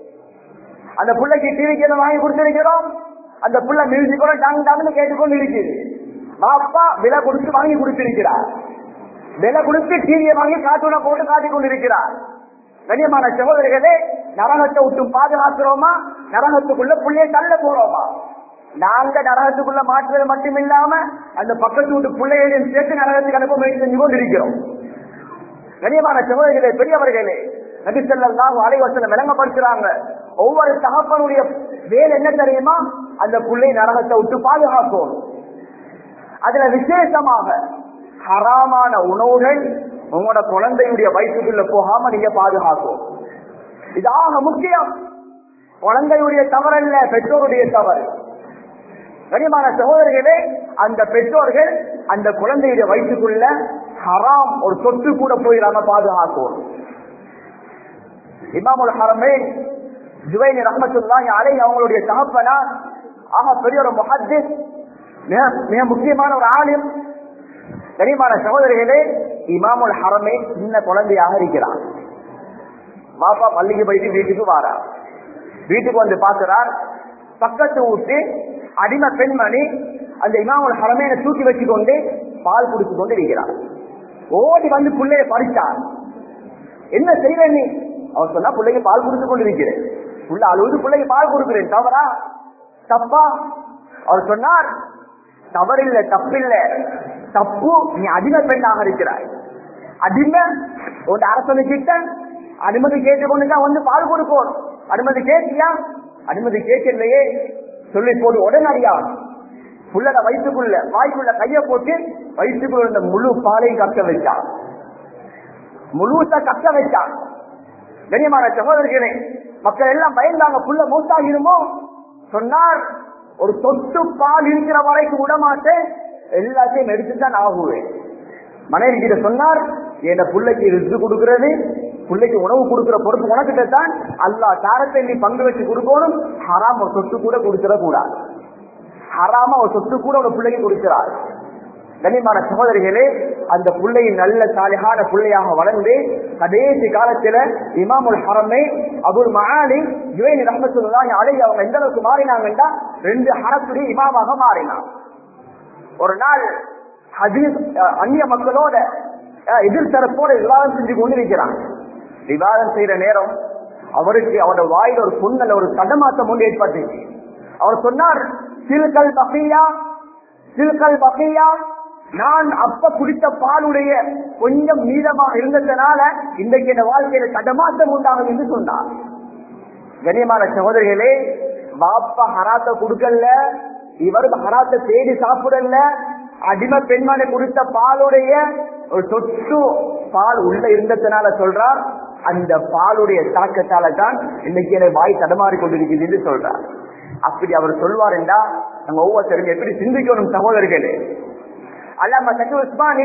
அந்த பிள்ளைக்கு டிவிக்கு வாங்கி கொடுத்திருக்கிறோம் அந்த புள்ள மியூசிக்கோட டாங் டாங்னு கேட்டுக்கொண்டு இருக்குது அப்பா விலை கொடுத்து வாங்கி கொடுத்திருக்கிறார் விலை கொடுத்து டிவியை வாங்கி கார்ட்டூனை போட்டு காட்டிக் கொண்டிருக்கிறார் கண்ணியமான சகோதரிகளே நரகத்தை விட்டு பாதுகாக்கிறோமா நரகத்துக்குள்ள புள்ளைய தள்ள போறோமா நாங்க நரகத்துக்குள்ள மாற்றுவது மட்டும் இல்லாம அந்த பக்கத்து வீட்டு பிள்ளைகளையும் சேர்த்து நரகத்துக்கு அனுப்ப முயற்சி செஞ்சு கொண்டிருக்கிறோம் கண்ணியமான சகோதரிகளே பெரியவர்களே நபிசல்லாம் அலைவசனம் விளங்கப்படுத்துறாங்க ஒவ்வொரு தகப்பனுடைய வேலை என்ன தெரியுமா அந்த பிள்ளை நரகத்தை விட்டு பாதுகாக்கும் அதுல விசேஷமாக ஹராமான உணவுகள் உங்களோட குழந்தையுடைய வயிற்றுக்குள்ள போகாம நீங்க பாதுகாக்கும் இதாக முக்கியம் குழந்தையுடைய தவறல்ல பெற்றோருடைய தவறு கனிமான சகோதரர்களே அந்த பெற்றோர்கள் அந்த குழந்தையுடைய வயிற்றுக்குள்ள ஹராம் ஒரு சொத்து கூட போயிடாம பாதுகாக்கும் இமாமுல் ஹரமே ஜுவைனி ரஹமத்துல்லாஹி அலை அவங்களுடைய தகப்பனா ஆக பெரிய ஒரு முஹத்திஸ் மிக மிக முக்கியமான ஒரு ஆலிம் கனிமான சகோதரிகளே இமாமுல் ஹரமே சின்ன குழந்தையாக இருக்கிறான் பாப்பா பள்ளிக்கு போயிட்டு வீட்டுக்கு வாரா வீட்டுக்கு வந்து பார்க்கிறார் பக்கத்து வீட்டு அடிமை பெண்மணி அந்த இமாமுல் ஹரமேனை தூக்கி வச்சு கொண்டு பால் குடிச்சு கொண்டு இருக்கிறார் ஓடி வந்து பிள்ளைய பறிச்சார் என்ன செய்வ நீ அவர் சொன்னா பிள்ளைக்கு பால் குடிச்சு கொண்டு இருக்கிறேன் புள்ள அழுவது பிள்ளைக்கு பால் கொடுக்கிறேன் தவறா தப்பா அவர் சொன்னார் தவறில்ல தப்பில்ல தப்பு நீ அடிமை பெண்ணாக இருக்கிறாய் அடிமை ஒரு அரசனு கிட்ட அனுமதி கேட்டுக்கொண்டு தான் வந்து பால் கொடுப்போம் அனுமதி கேட்டியா அனுமதி கேட்கலையே சொல்லி போடு உடனடியா புள்ளட வயிற்றுக்குள்ள வாய்க்குள்ள கைய போட்டு வயிற்றுக்குள்ள இருந்த முழு பாலையும் கக்க வச்சான் முழுசா கக்க வச்சான் கண்ணியமான சகோதரர்களே மக்கள் எல்லாம் பயந்தாங்க புள்ள மூத்தாகிருமோ சொன்னார் ஒரு தொட்டு பால் இருக்கிற வரைக்கும் விட மாட்டேன் எல்லாத்தையும் எடுத்துதான் ஆகுவேன் மனைவி கிட்ட சொன்னார் என் பிள்ளைக்கு ரிசு கொடுக்கிறது பிள்ளைக்கு உணவு கொடுக்கிற பொறுப்பு உனக்கிட்ட தான் அல்லா தாரத்தை நீ பங்கு வச்சு கொடுக்கணும் ஹராம் ஒரு சொத்து கூட கொடுத்துட கூடாது ஹராம ஒரு சொத்து கூட ஒரு பிள்ளைக்கு கொடுக்கிறார் கண்ணியமான சகோதரிகளே அந்த பிள்ளையின் நல்ல சாலிகான பிள்ளையாக வளர்ந்து கடைசி காலத்துல இமாமுல் ஹரமை அபுல் மகாலி யுவேனி ரஹமத்துல்லாஹி அலை அவங்க எந்த அளவுக்கு மாறினாங்கன்னா ரெண்டு ஹரத்துடைய இமாமாக மாறினான் ஒரு நாள் ஹதீஸ் அஹ், அந்நிய மக்களோட அஹ், எதிர் தரப்போட விவாதம் செஞ்சு கொண்டிருக்கிறான் விவாதம் செய்யற நேரம் அவருக்கு அவரோட வாயில ஒரு புண்ணல ஒரு தடமாற்றம் ஒன்று ஏற்பட்டுச்சு அவர் சொன்னார் சில்கல் பகையா சில்கல் பகையா நான் அப்ப குடித்த பாலுடைய கொஞ்சம் மீதமாக இருந்ததுனால இன்றைக்கு என் வாழ்க்கையில தடமாற்றம் உண்டாகும் என்று சொன்னார் கண்ணியமான சகோதரிகளே பாப்பா ஹராத்த கொடுக்கல இவரும் ஹராத்த தேடி சாப்பிடல அடிமை பெண்மனை கொடுத்த பாலுடைய ஒரு சொட்டு பால் உள்ள இருந்ததுனால சொல்றார் அந்த பாலுடைய தாக்கத்தால தான் இன்னைக்கு எனக்கு வாய் தடமாறி கொண்டிருக்குது என்று சொல்றார் அப்படி அவர் சொல்வார் என்றா நம்ம ஒவ்வொருத்தரும் எப்படி சிந்திக்கணும் சகோதரர்களே அல்லாம சக்கு உஸ்மானி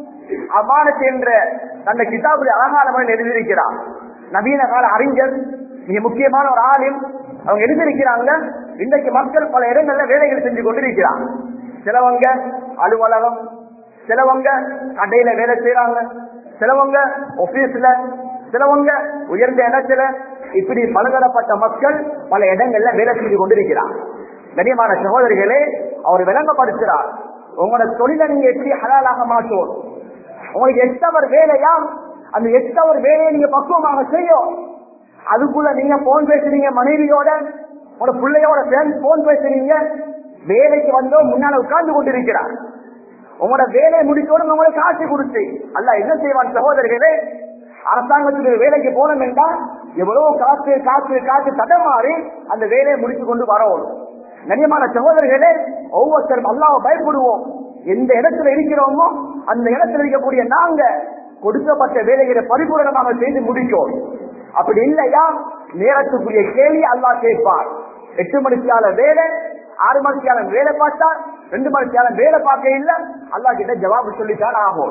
அமானத் என்ற அந்த கிதாபுடைய அழகான முறையில் எழுதியிருக்கிறார் நவீன கால அறிஞர் மிக முக்கியமான ஒரு ஆளில் அவங்க எழுதியிருக்கிறாங்க இன்றைக்கு மக்கள் பல இடங்கள்ல வேலைகள் செஞ்சு கொண்டிருக்கிறாங்க சிலவங்க அலுவலகம் சிலவங்க கடையில வேலை செய்யறாங்க சிலவங்க ஆபீஸ்ல சிலவங்க உயர்ந்த இடத்துல இப்படி பலதரப்பட்ட மக்கள் பல இடங்கள்ல வேலை செஞ்சு கொண்டிருக்கிறார் கண்ணியமான சகோதரிகளே அவர் விளங்கப்படுத்துறார் உங்களோட தொழிலை நீங்க எப்படி ஹலாலாக மாற்றோம் உங்களுக்கு எட்டவர் வேலையா அந்த எட்டவர் வேலையை நீங்க பக்குவமாக செய்யும் அதுக்குள்ள நீங்க போன் பேசுறீங்க மனைவியோட உங்களோட பிள்ளையோட சேர்ந்து போன் பேசுறீங்க வேலைக்கு வந்தோ முன்னால உட்கார்ந்து கொண்டிருக்கிறார் உங்களோட வேலையை முடிச்சோடு உங்களுக்கு காசு கொடுத்து அல்ல என்ன செய்வான் சகோதரர்களே அரசாங்கத்துக்கு வேலைக்கு போனோம் என்றால் எவ்வளவு காசு காசு காசு தடமாறி அந்த வேலையை முடிச்சு கொண்டு வரணும் கண்ணியமான சகோதரர்களே ஒவ்வொருத்தரும் அல்லாவை பயப்படுவோம் எந்த இடத்துல இருக்கிறோமோ அந்த இடத்துல இருக்கக்கூடிய நாங்க கொடுக்கப்பட்ட வேலைகளை பரிபூரணமாக செய்து முடிக்கும் அப்படி இல்லையா நேரத்துக்குரிய கேள்வி அல்லா கேட்பார் எட்டு மணிக்கால வேலை ஆறு மணிக்கால வேலை பார்த்தா ரெண்டு மணிக்கால வேலை பார்க்க இல்ல அல்லா கிட்ட ஜவாபு சொல்லித்தான் ஆகும்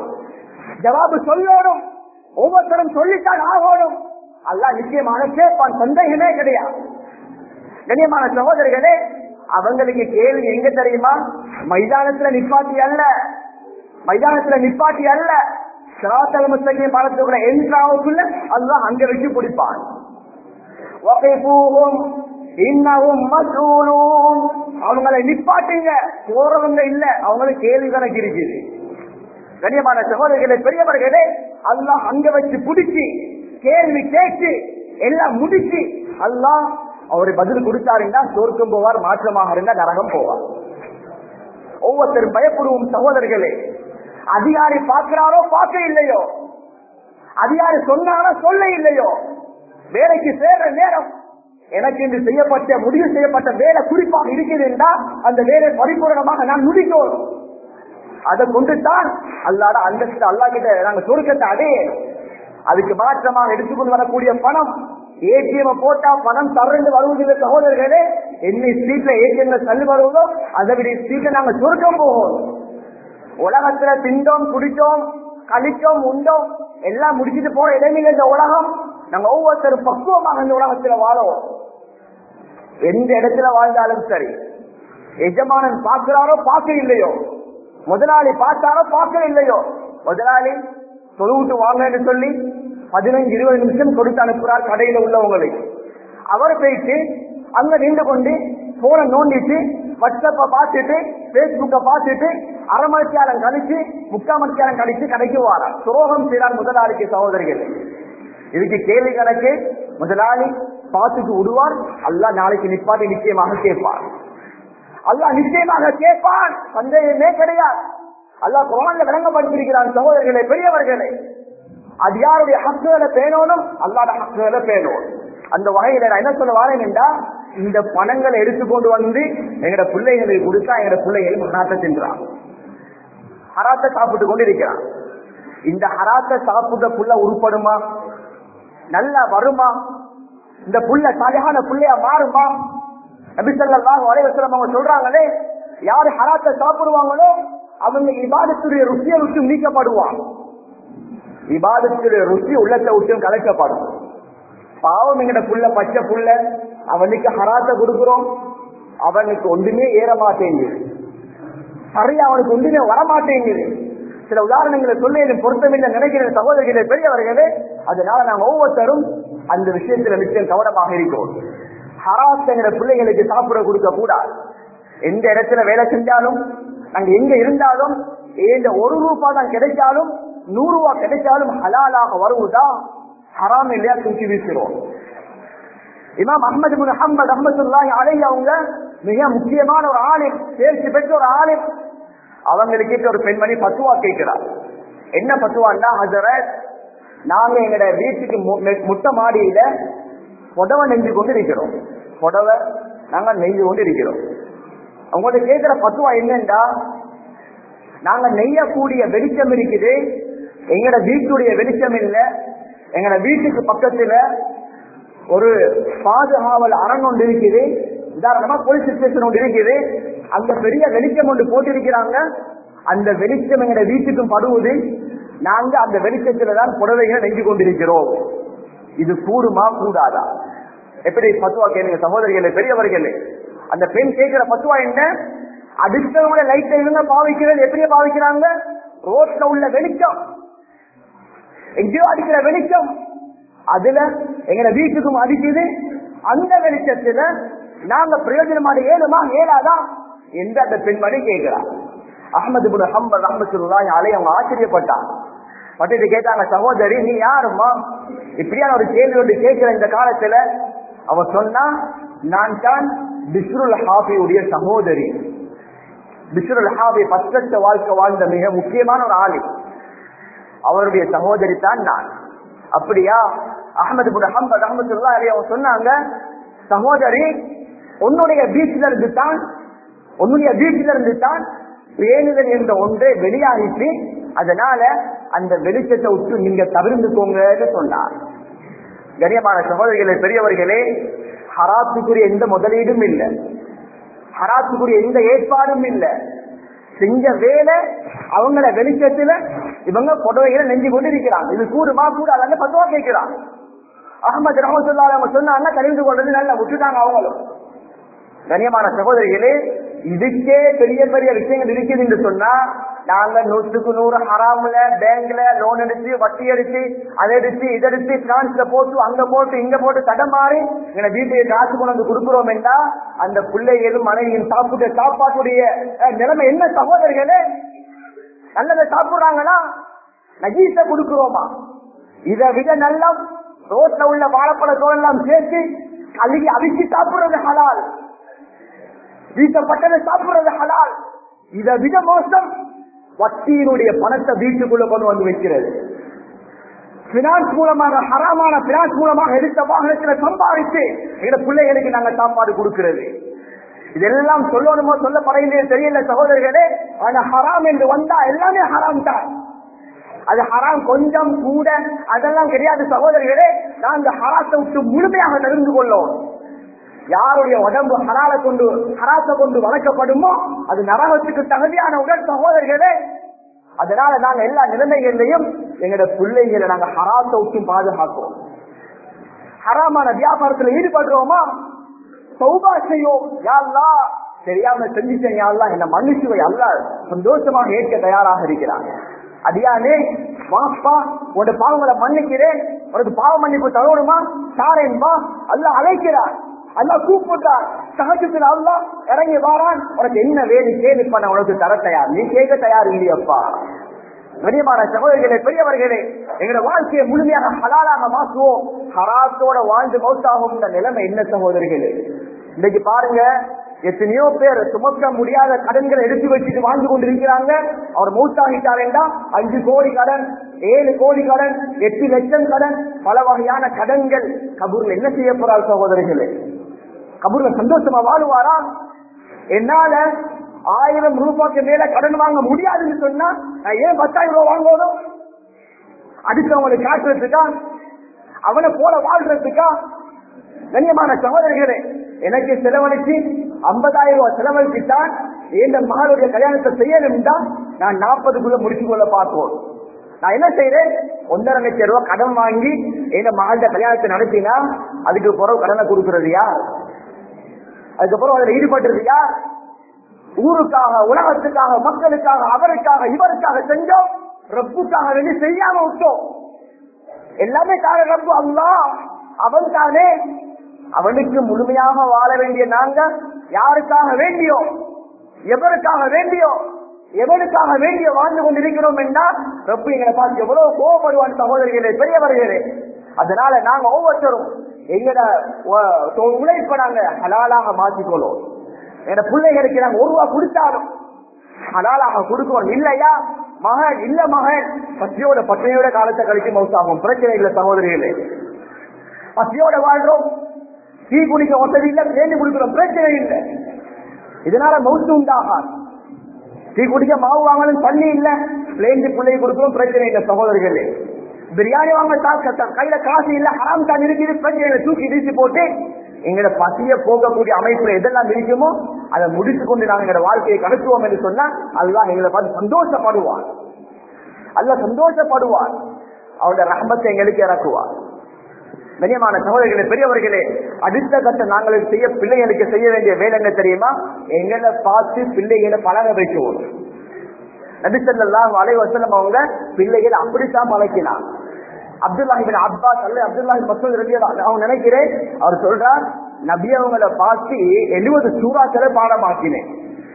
ஜவாபு சொல்லணும் ஒவ்வொருத்தரும் சொல்லித்தான் ஆகணும் அல்லா நிச்சயமாக கேட்பான் சந்தேகமே கிடையாது கண்ணியமான சகோதரர்களே அவங்களுக்கு கேள்வி எங்க தெரியுமா மைதானத்துல நிப்பாட்டி அல்ல மைதானத்துல நிப்பாட்டி அல்ல சிராத்தல் முஸ்லிம் பாலத்துக்குள்ள என்ட்ராவுக்குள்ள அதுதான் அங்க வச்சு பிடிப்பான் வகைபூகும் இன்னவும் மசூலும் அவங்களை நிப்பாட்டுங்க போறவங்க இல்ல அவங்களுக்கு கேள்வி கணக்கு இருக்குது கண்ணியமான சகோதரர்களே பெரியவர்களே அல்லாஹ் அங்க வச்சு பிடிச்சி கேள்வி கேட்டு எல்லாம் முடிச்சு அல்லாஹ் அவரு பதில் கொடுத்தாருன்னா சோர்க்கம் போவார் மாற்றமாக இருந்தா நரகம் போவார் ஒவ்வொருத்தரும் பயப்படுவோம் சகோதரர்களே அதிகாரி பார்க்கிறாரோ பார்க்க இல்லையோ அதிகாரி சொன்னாரோ சொல்ல இல்லையோ வேலைக்கு சேர்ற நேரம் எனக்கு இன்று செய்யப்பட்ட முடிவு செய்யப்பட்ட வேலை குறிப்பாக இருக்குது என்றால் அந்த வேலை பரிபூரணமாக நான் முடிக்கணும் அதை கொண்டுதான் அல்லாட அந்தஸ்து அல்லா கிட்ட நாங்க சொருக்கத்தை அடையணும் அதுக்கு மாற்றமாக எடுத்துக்கொண்டு வரக்கூடிய பணம் ஏடிஎம் போட்டா பணம் தரண்டு வருவதில்லை சகோதரர்களே என்ன ஸ்ட்ரீட்ல ஏடிஎம்ல தள்ளி வருவதோ அதை விட ஸ்ட்ரீட்ல நாங்க சுருக்கம் போவோம் உலகத்துல திண்டோம் குடிச்சோம் கழிச்சோம் உண்டோம் எல்லாம் முடிச்சுட்டு போற இடமில்லை இந்த உலகம் நாங்க ஒவ்வொருத்தரும் பக்குவமாக இந்த உலகத்துல வாழோம் எந்த இடத்துல வாழ்ந்தாலும் சரி எஜமானன் பார்க்கிறாரோ பார்க்க இல்லையோ முதலாளி பார்த்தாரோ பார்க்க இல்லையோ முதலாளி தொழுவிட்டு வாங்கன்னு சொல்லி பதினஞ்சு இருபது நிமிஷம் கொடுத்து அனுப்புறார் கடையில உள்ளவங்களை அவர் போயிட்டு அங்க நின்று கொண்டு போனை நோண்டிட்டு வாட்ஸ்அப்ப பார்த்துட்டு பேஸ்புக்க பார்த்துட்டு அரை மணித்தியாலம் கழிச்சு முக்கால் மணித்தியாலம் கழிச்சு கடைக்கு வாரார் துரோகம் செய்தார் முதலாளிக்கு சகோதரிகள் இதுக்கு கேள்வி கணக்கு முதலாளி பார்த்துட்டு விடுவார் அல்லா நாளைக்கு நிப்பாட்டி நிச்சயமாக கேட்பார் அல்லா நிச்சயமாக கேட்பான் சந்தேகமே கிடையாது அல்லாஹ் குரான்ல விளங்கப்படுத்திருக்கிறான் சகோதரர்களே பெரியவர்களே அது யாருடைய ஹக்குகளை பேணணும் அல்லாத ஹக்குகளை பேணணும் அந்த வகையில நான் என்ன சொல்ல வரேன் என்றா இந்த பணங்களை எடுத்துக்கொண்டு வந்து எங்கட பிள்ளைகளுக்கு கொடுத்தா எங்கட பிள்ளைகள் ஹராத்தை தின்றான் ஹராத்தை சாப்பிட்டு கொண்டு இருக்கிறான் இந்த ஹராத்தை சாப்பிட்ட புள்ள உருப்படுமா நல்லா வருமா இந்த புள்ள சரியான புள்ளையா மாறுமா நபிசல்லாஹு அலைவசலம் அவங்க சொல்றாங்களே யாரு ஹராத்தை சாப்பிடுவாங்களோ அவங்க இபாதத்துடைய ருசியை விட்டு நீக்கப்படுவான் இபாதத்துடைய ருசி உள்ளத்தை விட்டும் கலைக்கப்படும் பாவம் எங்கட புள்ள பச்சை புள்ள அவனுக்கு ஹராத்தை கொடுக்கிறோம் அவனுக்கு ஒன்றுமே ஏற மாட்டேங்குது சரியா அவனுக்கு ஒன்றுமே வரமாட்டேங்குது சில உதாரணங்களை சொல்ல பொருத்தமில்லை நினைக்கிற சகோதரிகளே பெரியவர்களே அதனால நாங்க ஒவ்வொருத்தரும் அந்த விஷயத்துல நிச்சயம் கவனமாக இருக்கிறோம் ஹராஸ் என்கிற பிள்ளைகளுக்கு சாப்பிட கொடுக்க கூடாது எந்த இடத்துல வேலை செஞ்சாலும் நாங்க எங்க இருந்தாலும் ஏந்த ஒரு ரூபாய் தான் கிடைச்சாலும் நூறு ரூபாய் கிடைச்சாலும் ஹலாலாக வருவதா ஹராம் இல்லையா தூக்கி வீசுறோம் இமாம் அஹமது பின் அஹமது அஹமதுல்லாஹி அலை அவங்க மிக முக்கியமான ஒரு ஆளில் தேர்ச்சி பெற்ற ஒரு ஆளில் அவங்களுக்கு ஒரு பெண்மணி பத்துவா கேட்கிறார் என்ன பத்துவான்னா ஹசரத் நாங்க எங்கட வீட்டுக்கு முட்டை மாடியில புடவை நெஞ்சு கொண்டு இருக்கிறோம் புடவை நாங்க நெய்து கொண்டு இருக்கிறோம் அவங்கள்ட்ட கேட்கிற பத்துவா என்னண்டா நாங்க நெய்யக்கூடிய வெளிச்சம் இருக்குது எங்கட வீட்டுடைய வெளிச்சம் இல்ல எங்கட வீட்டுக்கு பக்கத்துல ஒரு பாதுகாவல் அரண் ஒன்று இருக்குது உதாரணமா போலீஸ் ஸ்டேஷன் ஒன்று இருக்குது அந்த பெரிய வெளிச்சம் ஒன்று போட்டிருக்கிறாங்க அந்த வெளிச்சம் எங்கட வீட்டுக்கும் படுவது நாங்க அந்த வெளிச்சத்துல தான் புடவைகளை நெஞ்சு கொண்டிருக்கிறோம் இது கூடுமா கூடாதா எப்படி பத்துவா கேளுங்க சகோதரிகளே பெரியவர்களே அந்த பெண் கேட்கிற பத்துவா என்ன அடுத்தவங்க லைட்டை இவங்க பாவிக்கிறது எப்படி பாவிக்கிறாங்க ரோட்ல உள்ள வெளிச்சம் எங்கேயோ அடிக்கிற வெளிச்சம் அதுல எங்க வீட்டுக்கும் அடிக்குது அந்த வெளிச்சத்துல நாங்க பிரயோஜனமான ஏழுமா ஏழாதான் என்று அந்த பெண்மணி கேட்கிறார் அகமது புன் ஹம்பர் அஹமதுல்லாஹி அலை அவங்க ஆச்சரியப்பட்டான் பட்டுட்டு கேட்டாங்க சகோதரி நீ யாருமா இப்படியான ஒரு கேள்வி ஒன்று கேட்கிற இந்த காலத்துல அவ சொன்னா நான் தான் பிஸ்ருல் ஹாபியுடைய சகோதரி பிஸ்ருல் ஹாபி பத்தட்ட வாழ்க்கை வாழ்ந்த மிக முக்கியமான ஒரு ஆளு அவருடைய சகோதரி தான் நான் அப்படியா அகமது புன் அஹமது அஹமதுல்லா அலி அவங்க சொன்னாங்க சகோதரி உன்னுடைய வீட்டில இருந்து தான் உன்னுடைய வீட்டில இருந்து தான் பேணுதல் என்ற ஒன்றே வெளியாகிட்டு அதனால அந்த வெளிச்சத்தை விட்டு நீங்க தவிர்த்துக்கோங்கன்னு சொன்னார் கண்ணியமான சகோதரிகளே பெரியவர்களே ஹராத்துக்குரிய எந்த முதலீடும் இல்லை ஹராத்துக்குரிய எந்த ஏற்பாடும் இல்லை செஞ்ச வேலை அவங்கள வெளிச்சத்துல இவங்க புடவைகளை நெஞ்சு கொண்டு இருக்கிறாங்க இது கூடுமா கூடாது பத்துவா கேட்கிறான் அகமது ரஹமத்துல்லா அவங்க சொன்னாங்க தெரிந்து கொண்டது நல்லா விட்டுட்டாங்க அவங்களும் கண்ணியமான சகோதரிகளே இதுக்கே பெரிய பெரிய விஷயங்கள் இருக்குது என்று சொன்னா நாங்க நூற்றுக்கு நூறு ஹராம்ல பேங்க்ல லோன் எடுத்து வட்டி அடிச்சு அதை எடுத்து இதை எடுத்து பிரான்ஸ்ல போட்டு அங்க போட்டு இங்க போட்டு தடம் மாறி எங்க வீட்டுக்கு காசு கொண்டு வந்து கொடுக்கிறோம் என்றா அந்த பிள்ளைகளும் மனைவியும் சாப்பிட்ட சாப்பாட்டுடைய அஹ், நிலைமை என்ன சகோதரிகளே நல்லதை சாப்பிடுறாங்களா நஜீச கொடுக்கிறோமா இதை விட நல்லா ரோட்ல உள்ள வாழைப்பழ தோலெல்லாம் சேர்த்து அழுகி அவிச்சு சாப்பிடுறது ஹலால் வீட்டப்பட்டதை சாப்பிடுறது ஹலால் இதை விட மோசம் வட்டியினுடைய பணத்தை வீட்டுக்குள்ள கொண்டு வந்து வைக்கிறது பினான்ஸ் மூலமாக ஹராமான பினான்ஸ் மூலமாக எடுத்த வாகனத்துல சம்பாதித்து எங்க பிள்ளைகளுக்கு நாங்க சாப்பாடு கொடுக்கிறது இதெல்லாம் சொல்லணுமோ சொல்லப்படையிலே தெரியல சகோதரர்களே ஆனா ஹராம் என்று வந்தா எல்லாமே ஹராம் தான் அது ஹராம் கொஞ்சம் கூட அதெல்லாம் கிடையாது சகோதரர்களே நான் அந்த ஹராத்தை விட்டு முழுமையாக தெரிந்து கொள்ளோம் யாருடைய உடம்பு ஹரால கொண்டு ஹராத்தை கொண்டு வளர்க்கப்படுமோ அது நரகத்துக்கு தகுதியான உடல் சகோதரர்களே அதனால நாங்க எல்லா நிலைமைகள்லையும் எங்களோட பிள்ளைகளை நாங்க ஹராத்தை விட்டு பாதுகாக்கிறோம் ஹராமான வியாபாரத்துல ஈடுபடுறோமா சௌபா செய்வோம் யாழ்லா தெரியாம செஞ்சுட்டேன் யாழ்லா என்ன மன்னிச்சுவை அல்ல சந்தோஷமாக ஏற்க தயாராக இருக்கிறாங்க அடியானே வாப்பா உன்னோட பாவங்களை மன்னிக்கிறேன் உனக்கு பாவ மன்னிப்பு தரணுமா தாரேன்பா அல்ல அழைக்கிறார் அல்ல கூப்பிட்டார் சகஜத்தில் அல்ல இறங்கி வாரான் உனக்கு என்ன வேறு கேள்வி பண்ண உனக்கு தர தயார் நீ கேட்க தயார் இல்லையப்பா கண்ணியமான சகோதரிகளே பெரியவர்களே எங்களோட வாழ்க்கையை முழுமையாக ஹலாலாக மாற்றுவோம் ஹராத்தோட வாழ்ந்து மௌத்தாகும் நிலைமை என்ன சகோதரிகளே இன்னைக்கு பாருங்க எத்தனையோ பேர் சுமக்க முடியாத கடன்களை எடுத்து வச்சுட்டு வாழ்ந்து கொண்டிருக்கிறாங்க அவர் மௌத்தாகிட்டாரேண்டா அஞ்சு கோடி கடன் ஏழு கோடி கடன் எட்டு லட்சம் கடன் பல வகையான கடன்கள் கபூர்ல என்ன செய்ய போறார் சகோதரிகளே கபூர்ல சந்தோஷமா வாழுவாரா என்னால ஆயிரம் ரூபாய்க்கு மேல கடன் வாங்க முடியாதுன்னு சொன்னா நான் ஏன் பத்தாயிரம் ரூபாய் வாங்கணும் அதுக்கு அவங்களுக்கு காட்டுறதுக்கா அவனை போல வாழ்றதுக்கா கண்ணியமான சகோதரிகளே எனக்கு செலவழிச்சு ஐம்பதாயிரம் ரூபாய் செலவழிச்சுட்டான் எந்த மகளுடைய கல்யாணத்தை செய்யணும்னா நான் நாற்பதுக்குள்ள முடிச்சு கொள்ள பார்ப்போம் நான் என்ன செய்யறேன் ஒன்றரை லட்சம் ரூபாய் கடன் வாங்கி எந்த மகள கல்யாணத்தை நடத்தினா அதுக்கு பிறகு கடனை கொடுக்கறது யார் அதுக்கப்புறம் அதுல ஈடுபட்டுறது யார் ஊருக்காக உலகத்துக்காக மக்களுக்காக அவருக்காக இவருக்காக செஞ்சோம் ரப்புக்காக வேண்டி செய்யாம விட்டோம் எல்லாமே கார ரப்பு அல்லா அவன் தானே அவனுக்கு முழுமையாக வாழ வேண்டிய நாங்க யாருக்காக வேண்டியோ எவருக்காக வேண்டியோ எவனுக்காக வேண்டிய வாழ்ந்து கொண்டிருக்கிறோம் என்றால் ரப்பு எங்களை பார்த்து எவ்வளவு கோவப்படுவான் சகோதரிகளே பெரியவர்களே அதனால நாங்க ஒவ்வொருத்தரும் எங்கட உழைப்ப நாங்க ஹலாலாக மாற்றிக்கொள்வோம் எங்க பிள்ளைகளுக்கு நாங்க ஒரு ரூபா கொடுத்தாலும் ஹலாலாக கொடுக்கணும் இல்லையா மகன் இல்ல மகன் பசியோட பட்டையோட காலத்தை கழிச்சு மவுசாகும் பிரச்சனை இல்லை சகோதரிகளே பசியோட வாழ்றோம் டீ குடிக்க வசதி இல்ல தேடி குடிக்கிறோம் பிரச்சனை இல்லை இதனால மவுசு உண்டாகாது டீ குடிக்க மாவு வாங்கணும் தண்ணி இல்ல பிளேஞ்சு பிள்ளை கொடுக்கிறோம் பிரச்சனை இல்லை சகோதரிகளே பிரியாணி வாங்க தாக்க கையில காசு இல்ல ஹராம் தான் இருக்குது பிரச்சனை தூக்கி வீசி போட்டு எங்களோட பசிய போகக்கூடிய அமைப்புல எதெல்லாம் இருக்குமோ அதை முடித்து கொண்டு நாங்கள் எங்களோட வாழ்க்கையை கடத்துவோம் என்று சொன்னா அதுதான் எங்களை பார்த்து சந்தோஷப்படுவார் அல்ல சந்தோஷப்படுவார் அவருடைய ரஹமத்தை எங்களுக்கு இறக்குவார் கண்ணியமான சகோதரிகளே பெரியவர்களே அடுத்த கட்ட நாங்கள் செய்ய பிள்ளைகளுக்கு செய்ய வேண்டிய வேலை என்ன தெரியுமா எங்களை பார்த்து பிள்ளைகளை பழக வைக்குவோம் நபிசல்லாம் அலைவசலம் அவங்க பிள்ளைகள் அப்படித்தான் பழக்கினான் அப்துல்லாஹிபின் அப்பாஸ் அல்ல அப்துல்லாஹி மசூத் ரபி அவங்க நினைக்கிறேன் அவர் சொல்றார் நபி அவங்கள பார்த்து எழுபது சூறாக்களை பாடமாக்கினேன்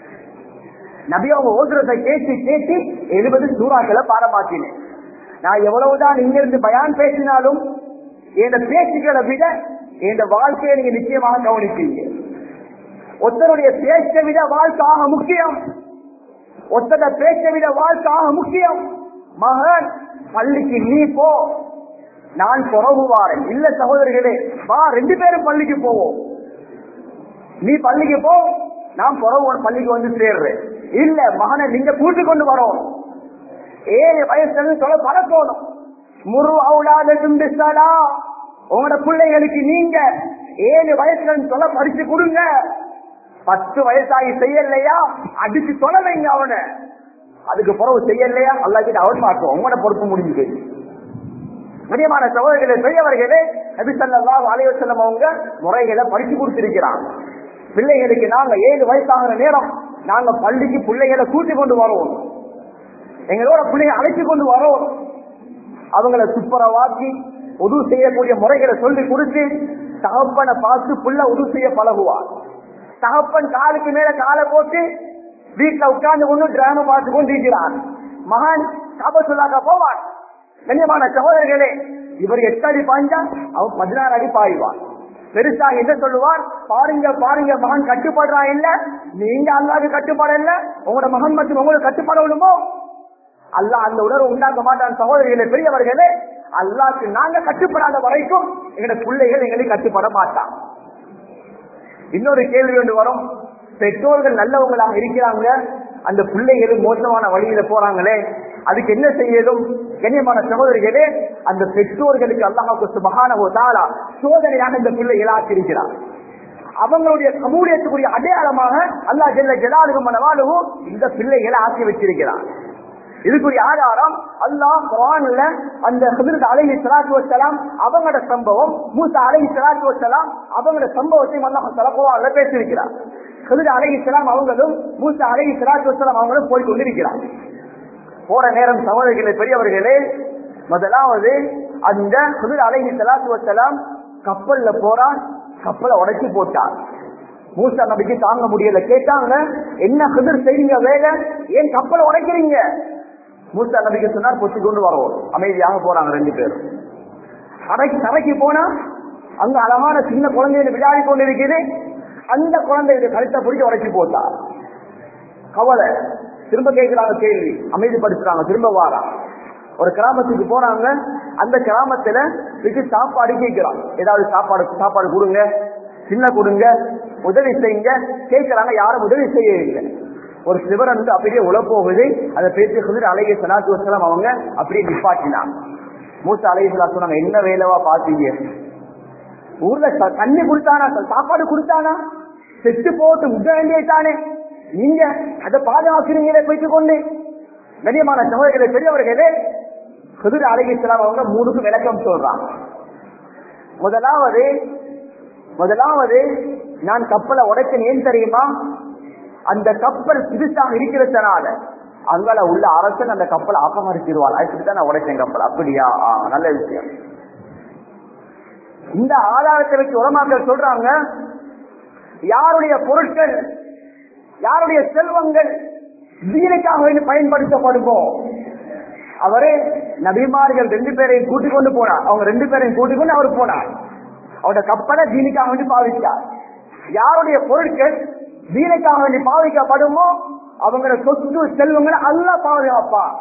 நபி அவங்க ஓதுறதை கேட்டு கேட்டு எழுபது சூறாக்களை பாடமாக்கினேன் நான் எவ்வளவுதான் இங்க இருந்து பயான் பேசினாலும் என் பேச்சுக்களை விட என் வாழ்க்கையை நீங்க நிச்சயமாக கவனிப்பீங்க ஒருத்தருடைய பேச்சை விட வாழ்க்கை ஆக முக்கியம் ஒருத்தர பேச்சை விட வாழ்க்கை ஆக முக்கியம் மகன் பள்ளிக்கு நீ போ நான் புறவு வாரேன் இல்ல சகோதரிகளே வா ரெண்டு பேரும் பள்ளிக்கு போவோம் நீ பள்ளிக்கு போ நான் புறவு பள்ளிக்கு வந்து சேர்றேன் இல்ல மகனை நீங்க கூட்டி கொண்டு வரோம் ஏழு வயசுல சொல்ல பழக்கணும் முரு அவுலாதும் உங்களோட பிள்ளைகளுக்கு நீங்க ஏழு வயசுல சொல்ல படிச்சு கொடுங்க பத்து வயசாகி செய்யலையா அடிச்சு சொல்ல வைங்க அவனை அதுக்கு பிறகு செய்யலையா அல்லா கிட்ட அவன் பார்ப்போம் உங்களோட பொறுப்பு முடிஞ்சு முக்கியமான சகோதரர்களை பெரியவர்களே நபிசல்லா அலைய செல்லம் அவங்க முறைகளை படிச்சு கொடுத்திருக்கிறான் பிள்ளைகளுக்கு நாங்க ஏழு வயசாகிற நேரம் நாங்க பள்ளிக்கு பிள்ளைகளை கூட்டி கொண்டு வரோம் எங்களோட பிள்ளைங்க அழைச்சு கொண்டு வரோம் அவங்கள துப்புரவாக்கி உதவு செய்யக்கூடிய முறைகளை சொல்லி கொடுத்து தகப்பனை பார்த்து புள்ள உதவு செய்ய பழகுவார் தகப்பன் காலுக்கு மேல காலை போட்டு வீட்டுல உட்கார்ந்து கொண்டு டிராம பார்த்து கொண்டிருக்கிறான் மகான் காபத்துள்ளாக போவான் கண்ணியமான சகோதரர்களே இவர் எட்டு அடி பாய்ஞ்சா அவன் பதினாறு அடி பாய்வான் பெருசா என்ன சொல்லுவார் பாருங்க பாருங்க மகன் கட்டுப்படுறான் இல்ல நீங்க அல்லாது கட்டுப்பாடு இல்ல உங்களோட மகன் மற்றும் உங்களுக்கு கட்டுப்படணுமோ அல்லா அந்த உணர்வு உண்டாக்க மாட்டான் சகோதரிகளே பெரியவர்களே அல்லாக்கு நாங்க கட்டுப்படாத வரைக்கும் எங்களோட பிள்ளைகள் எங்களுக்கு கட்டுப்பட மாட்டான் இன்னொரு கேள்வி ஒன்று வரும் பெற்றோர்கள் நல்லவங்களாக இருக்கிறாங்க அந்த பிள்ளைகளும் மோசமான வழியில போறாங்களே அதுக்கு என்ன செய்யணும் கண்ணியமான சகோதரிகளே அந்த பெற்றோர்களுக்கு அல்லாஹாக்கு சுபகான ஒரு தாளா சோதனையாக இந்த பிள்ளைகள் ஆக்கியிருக்கிறார் அவங்களுடைய சமூகத்துக்குரிய அடையாளமாக அல்லாஹ் ஜெல்ல ஜலாலுகும் மனவாளுவும் இந்த பிள்ளைகளை ஆக்கி வச்சிருக்கிறார் இதுக்குரிய ஆதாரம் அல்லாஹ் குரான்ல அந்த ஹிதரத் அலைஹி ஸலாத்து வஸலாம் அவங்களோட சம்பவம் மூசா அலைஹி ஸலாத்து வஸலாம் அவங்களோட சம்பவத்தையும் அல்லாஹ் தஆலா குரான்ல பேசியிருக்கிறார் ஹிதரத் அலைஹி ஸலாம் அவங்களும் மூசா அலைஹி ஸலாத்து வஸலாம் அவங்களும் போய் கொண்டிருக்கிறார் போற நேரம் சகோதரிகளே பெரியவர்களே முதலாவது அந்த குதிர் அலைஹி ஸலாத்து வஸலாம் கப்பல்ல போறான் கப்பலை உடைச்சு போட்டான் மூசா நபிக்கு தாங்க முடியல கேட்டாங்க என்ன குதிர் செய்றீங்க வேலை ஏன் கப்பலை உடைக்கிறீங்க மூசா நபிக்கு சொன்னார் பொச்சு கொண்டு வரோம் அமைதியாக போறாங்க ரெண்டு பேரும் அடைக்கு தரைக்கு போனா அங்க அழகான சின்ன குழந்தைகள் விளையாடி கொண்டிருக்குது அந்த குழந்தைகளுக்கு கழுத்தை பிடிச்சி உடைச்சு போட்டா கவலை திரும்ப கேட்கிறாங்க கேள்வி அமைதிப்படுத்துறாங்க திரும்ப வாரா ஒரு கிராமத்துக்கு போறாங்க அந்த கிராமத்துல இதுக்கு சாப்பாடு கேட்கிறான் ஏதாவது சாப்பாடு சாப்பாடு கொடுங்க சின்ன கொடுங்க உதவி செய்யுங்க கேட்கிறாங்க யாரும் உதவி செய்ய இல்லை ஒரு சிவன் வந்து அப்படியே உழ போகுது அதை பேசி குதிர் அழகிய சலாத்து வசலாம் அவங்க அப்படியே நிப்பாட்டினாங்க மூத்த அழகிய சலா சொன்னாங்க என்ன வேலைவா பாத்தீங்க ஊர்ல ச- தண்ணி கொடுத்தானா ச- சாப்பாடு கொடுத்தானா செத்து போட்டு முட்ட வேண்டியதானே நீங்க அதை பாதுகாக்கிறீங்களே போயிட்டு கொண்டு கண்ணியமான சகோதரர்களே பெரியவர்களே குதிர் அழகிஸ்லாம் அவங்க மூணுக்கு விளக்கம் சொல்றாங்க முதலாவது முதலாவது நான் கப்பலை உடைச்சேன் ஏன் தெரியுமா அந்த கப்பல் புதுசாக இருக்கிறதுனால அங்கால உள்ள அரசன் அந்த கப்பலை அபகரிச்சிருவாள் அதுக்கு நான் உடைச்சேன் கப்பல் அப்படியா ஆ, நல்ல விஷயம் இந்த ஆதாரத்தை வச்சு உலமாக்கள் சொல்றாங்க யாருடைய பொருட்கள் யாருடைய செல்வங்கள் வீணுக்காக வேண்டி பயன்படுத்தப்படுமோ அவரே நபிமார்கள் ரெண்டு பேரையும் கூட்டிக் கொண்டு போனார் அவங்க ரெண்டு பேரையும் கூட்டிக் கொண்டு அவர் போனார் அவருடைய கப்பலை தீனுக்காக வேண்டி பாவித்தார் யாருடைய பொருட்கள் தீனுக்காக வேண்டி பாவிக்கப்படுமோ அவங்களோட சொத்து செல்வங்களை அல்ல பாதுகாப்பார்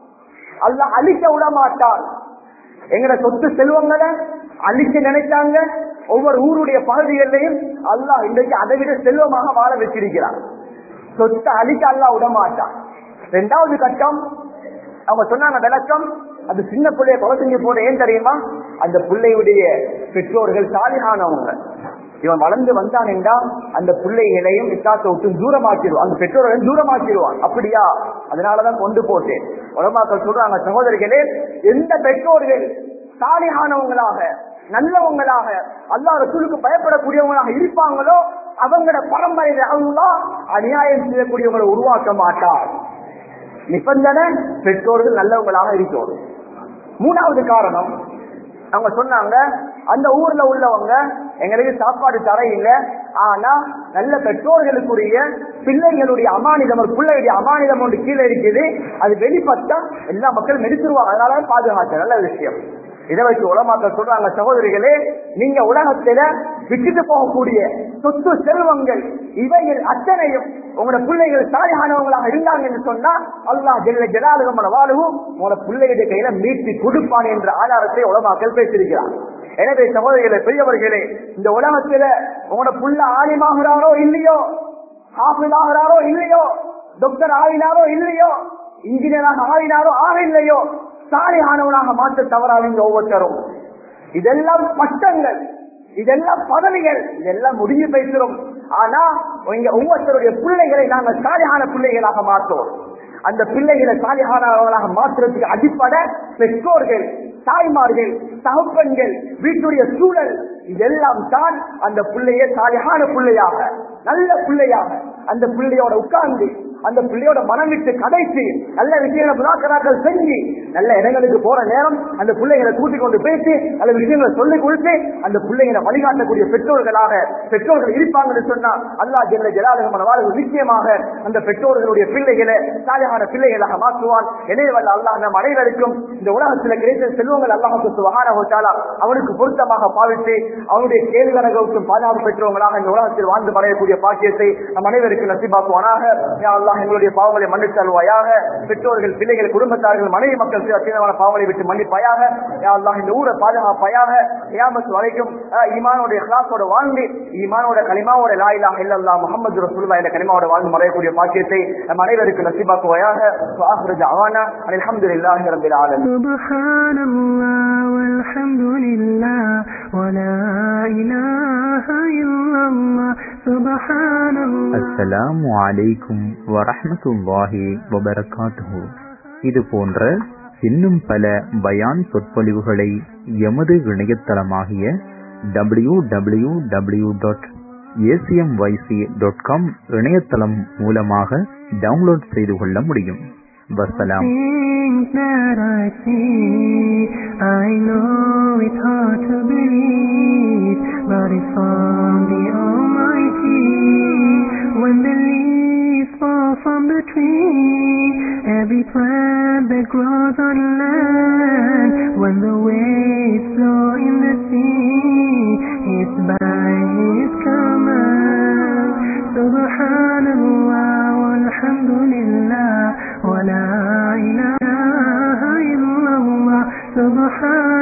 அல்ல அழிக்க விட மாட்டார் எங்கட சொத்து செல்வங்களை அழிக்க நினைச்சாங்க ஒவ்வொரு ஊருடைய பகுதிகளிலையும் அல்லாஹ் இன்றைக்கு அதை விட செல்வமாக வாழ வச்சிருக்கிறார் சொத்தை அழிக்க அல்லாஹ் விட மாட்டான் ரெண்டாவது கட்டம் அவங்க சொன்னாங்க விளக்கம் அது சின்ன பிள்ளைய கொலை செஞ்சு போட ஏன் தெரியுமா அந்த பிள்ளையுடைய பெற்றோர்கள் சாலிகானவங்க இவன் வளர்ந்து வந்தான் என்றால் அந்த பிள்ளைகளையும் இஸ்லாத்தை விட்டு தூரமாக்கிடுவான் அந்த பெற்றோர்களையும் தூரமாக்கிடுவான் அப்படியா அதனாலதான் கொண்டு போட்டேன் உலமாக்கள் சொல்றாங்க சகோதரிகளே எந்த பெற்றோர்கள் சாலிகானவங்களாக நல்லவங்களாக அல்லாஹ் ரசூலுக்கு பயப்படக்கூடியவங்களாக இருப்பாங்களோ அவங்களோட பரம்பரையில அல்லாஹ் அநியாயம் செய்யக்கூடியவங்களை உருவாக்க மாட்டார் நிபந்தனை பெற்றோர்கள் நல்லவங்களாக இருக்கணும் மூணாவது காரணம் அவங்க சொன்னாங்க அந்த ஊர்ல உள்ளவங்க எங்களுக்கு சாப்பாடு தர இல்ல ஆனா நல்ல பெற்றோர்களுக்குரிய பிள்ளைகளுடைய அமானிதம் ஒரு பிள்ளையுடைய அமானிதம் ஒன்று கீழே இருக்குது அது வெளிப்பட்டா எல்லா மக்களும் எடுத்துருவாங்க அதனால பாதுகாக்க நல்ல விஷயம் இதை வச்சு உலமாக்கள் சொல்றாங்க சகோதரிகளே நீங்க உலகத்துல விட்டுட்டு போகக்கூடிய சொத்து செல்வங்கள் இவைகள் அத்தனையும் உங்களோட பிள்ளைகள் சாலையானவங்களாக இருந்தாங்க என்று சொன்னா அல்லாஹ் ஜெல்ல ஜலாலுகமான வாழ்வும் உங்களோட பிள்ளைகளுடைய கையில மீட்டு கொடுப்பான் என்ற ஆதாரத்தை உலமாக்கள் பேசியிருக்கிறார் எனவே சகோதரிகளே பெரியவர்களே இந்த உலகத்துல உங்களோட புள்ள ஆலிமாகிறாரோ இல்லையோ ஹாஃபில் ஆகிறாரோ இல்லையோ டாக்டர் ஆகினாரோ இல்லையோ இன்ஜினியராக ஆகினாரோ ஆக இல்லையோ சாலியானவனாக மாற்ற தவறாதீங்க ஒவ்வொருத்தரும் இதெல்லாம் பட்டங்கள் இதெல்லாம் பதவிகள் இதெல்லாம் முடிஞ்சு பேசுறோம் ஆனா இங்க ஒவ்வொருத்தருடைய பிள்ளைகளை நாங்கள் சாலியான பிள்ளைகளாக மாற்றோம் அந்த பிள்ளைகளை சாலியானவர்களாக மாற்றுறதுக்கு அடிப்படை பெற்றோர்கள் தாய்மார்கள் தகப்பன்கள் வீட்டுடைய சூழல் இதெல்லாம் தான் அந்த பிள்ளைய சாலியான பிள்ளையாக நல்ல பிள்ளையாக அந்த பிள்ளையோட உட்கார்ந்து அந்த பிள்ளையோட மனம் விட்டு கடைசி நல்ல விஷயங்களை முதாக்கராக்கள் செஞ்சு நல்ல இடங்களுக்கு போற நேரம் அந்த பிள்ளைகளை கூட்டிக் கொண்டு பேசி நல்ல விஷயங்களை சொல்லிக் கொடுத்து அந்த பிள்ளைகளை வழிகாட்டக்கூடிய பெற்றோர்களாக பெற்றோர்கள் இருப்பாங்கன்னு சொன்னா அல்லா ஜெல்ல ஜலாலகமான வாழ்வு நிச்சயமாக அந்த பெற்றோர்களுடைய பிள்ளைகளை சாலையான பிள்ளைகளாக மாற்றுவான் எனவே வல்ல அல்லாஹ் நம் அனைவருக்கும் இந்த உலகத்தில் கிடைத்த செல்வங்கள் அல்லாஹுக்கு சுகானா அவனுக்கு பொருத்தமாக பாவித்து அவனுடைய கேள்வரகவுக்கும் பாதுகாப்பு பெற்றவங்களாக இந்த உலகத்தில் வாழ்ந்து மறையக்கூடிய பாக்கியத்தை நம் அனைவருக்கும் நசிபாக்குவானாக யா அல்லாஹ் எங்களுடைய பாவங்களை மன்னித்து தருவாயாக பெற்றோர்கள் பிள்ளைகள் குடும்பத்தார்கள் மனைவி மக்கள் செய்த அத்தீனமான பாவங்களை விட்டு மன்னிப்பாயாக யா அல்லாஹ் இந்த ஊரை பாதுகாப்பாயாக கியாமத் வரைக்கும் அஹ், ஈமானோட இஹ்லாஸோட வாழ்ந்து ஈமானோட கலிமாவோட லா இலாஹ இல்லல்லாஹ் முஹம்மது ரசூலுல்லாஹ் என்ற கலிமாவோட வாழ்ந்து மறையக்கூடிய பாக்கியத்தை நம் அனைவருக்கும் நசிபாக்குவாயாக وآخر دعوانا أن الحمد لله رب العالمين سبحان الله والحمد لله ولا إله إلا الله سبحان الله அஸ்ஸலாமு அலைக்கும் வரஹ்மத்துல்லாஹி வபரகாத்துஹு இது போன்ற இன்னும் பல பயான் சொற்பொழிவுகளை எமது இணையதளமாகிய W W W dot ACMYC dot com இணையதளம் மூலமாக டவுன்லோட் செய்து கொள்ள முடியும் வசலாம் Things that I see, I know it's hard to believe, but it's from the Almighty. When the leaves fall from the tree, every plant that grows on land, when the waves flow in the sea, it's by His command. Subhanallah walhamdulillah wa la ilaha illallah. Subhanallah.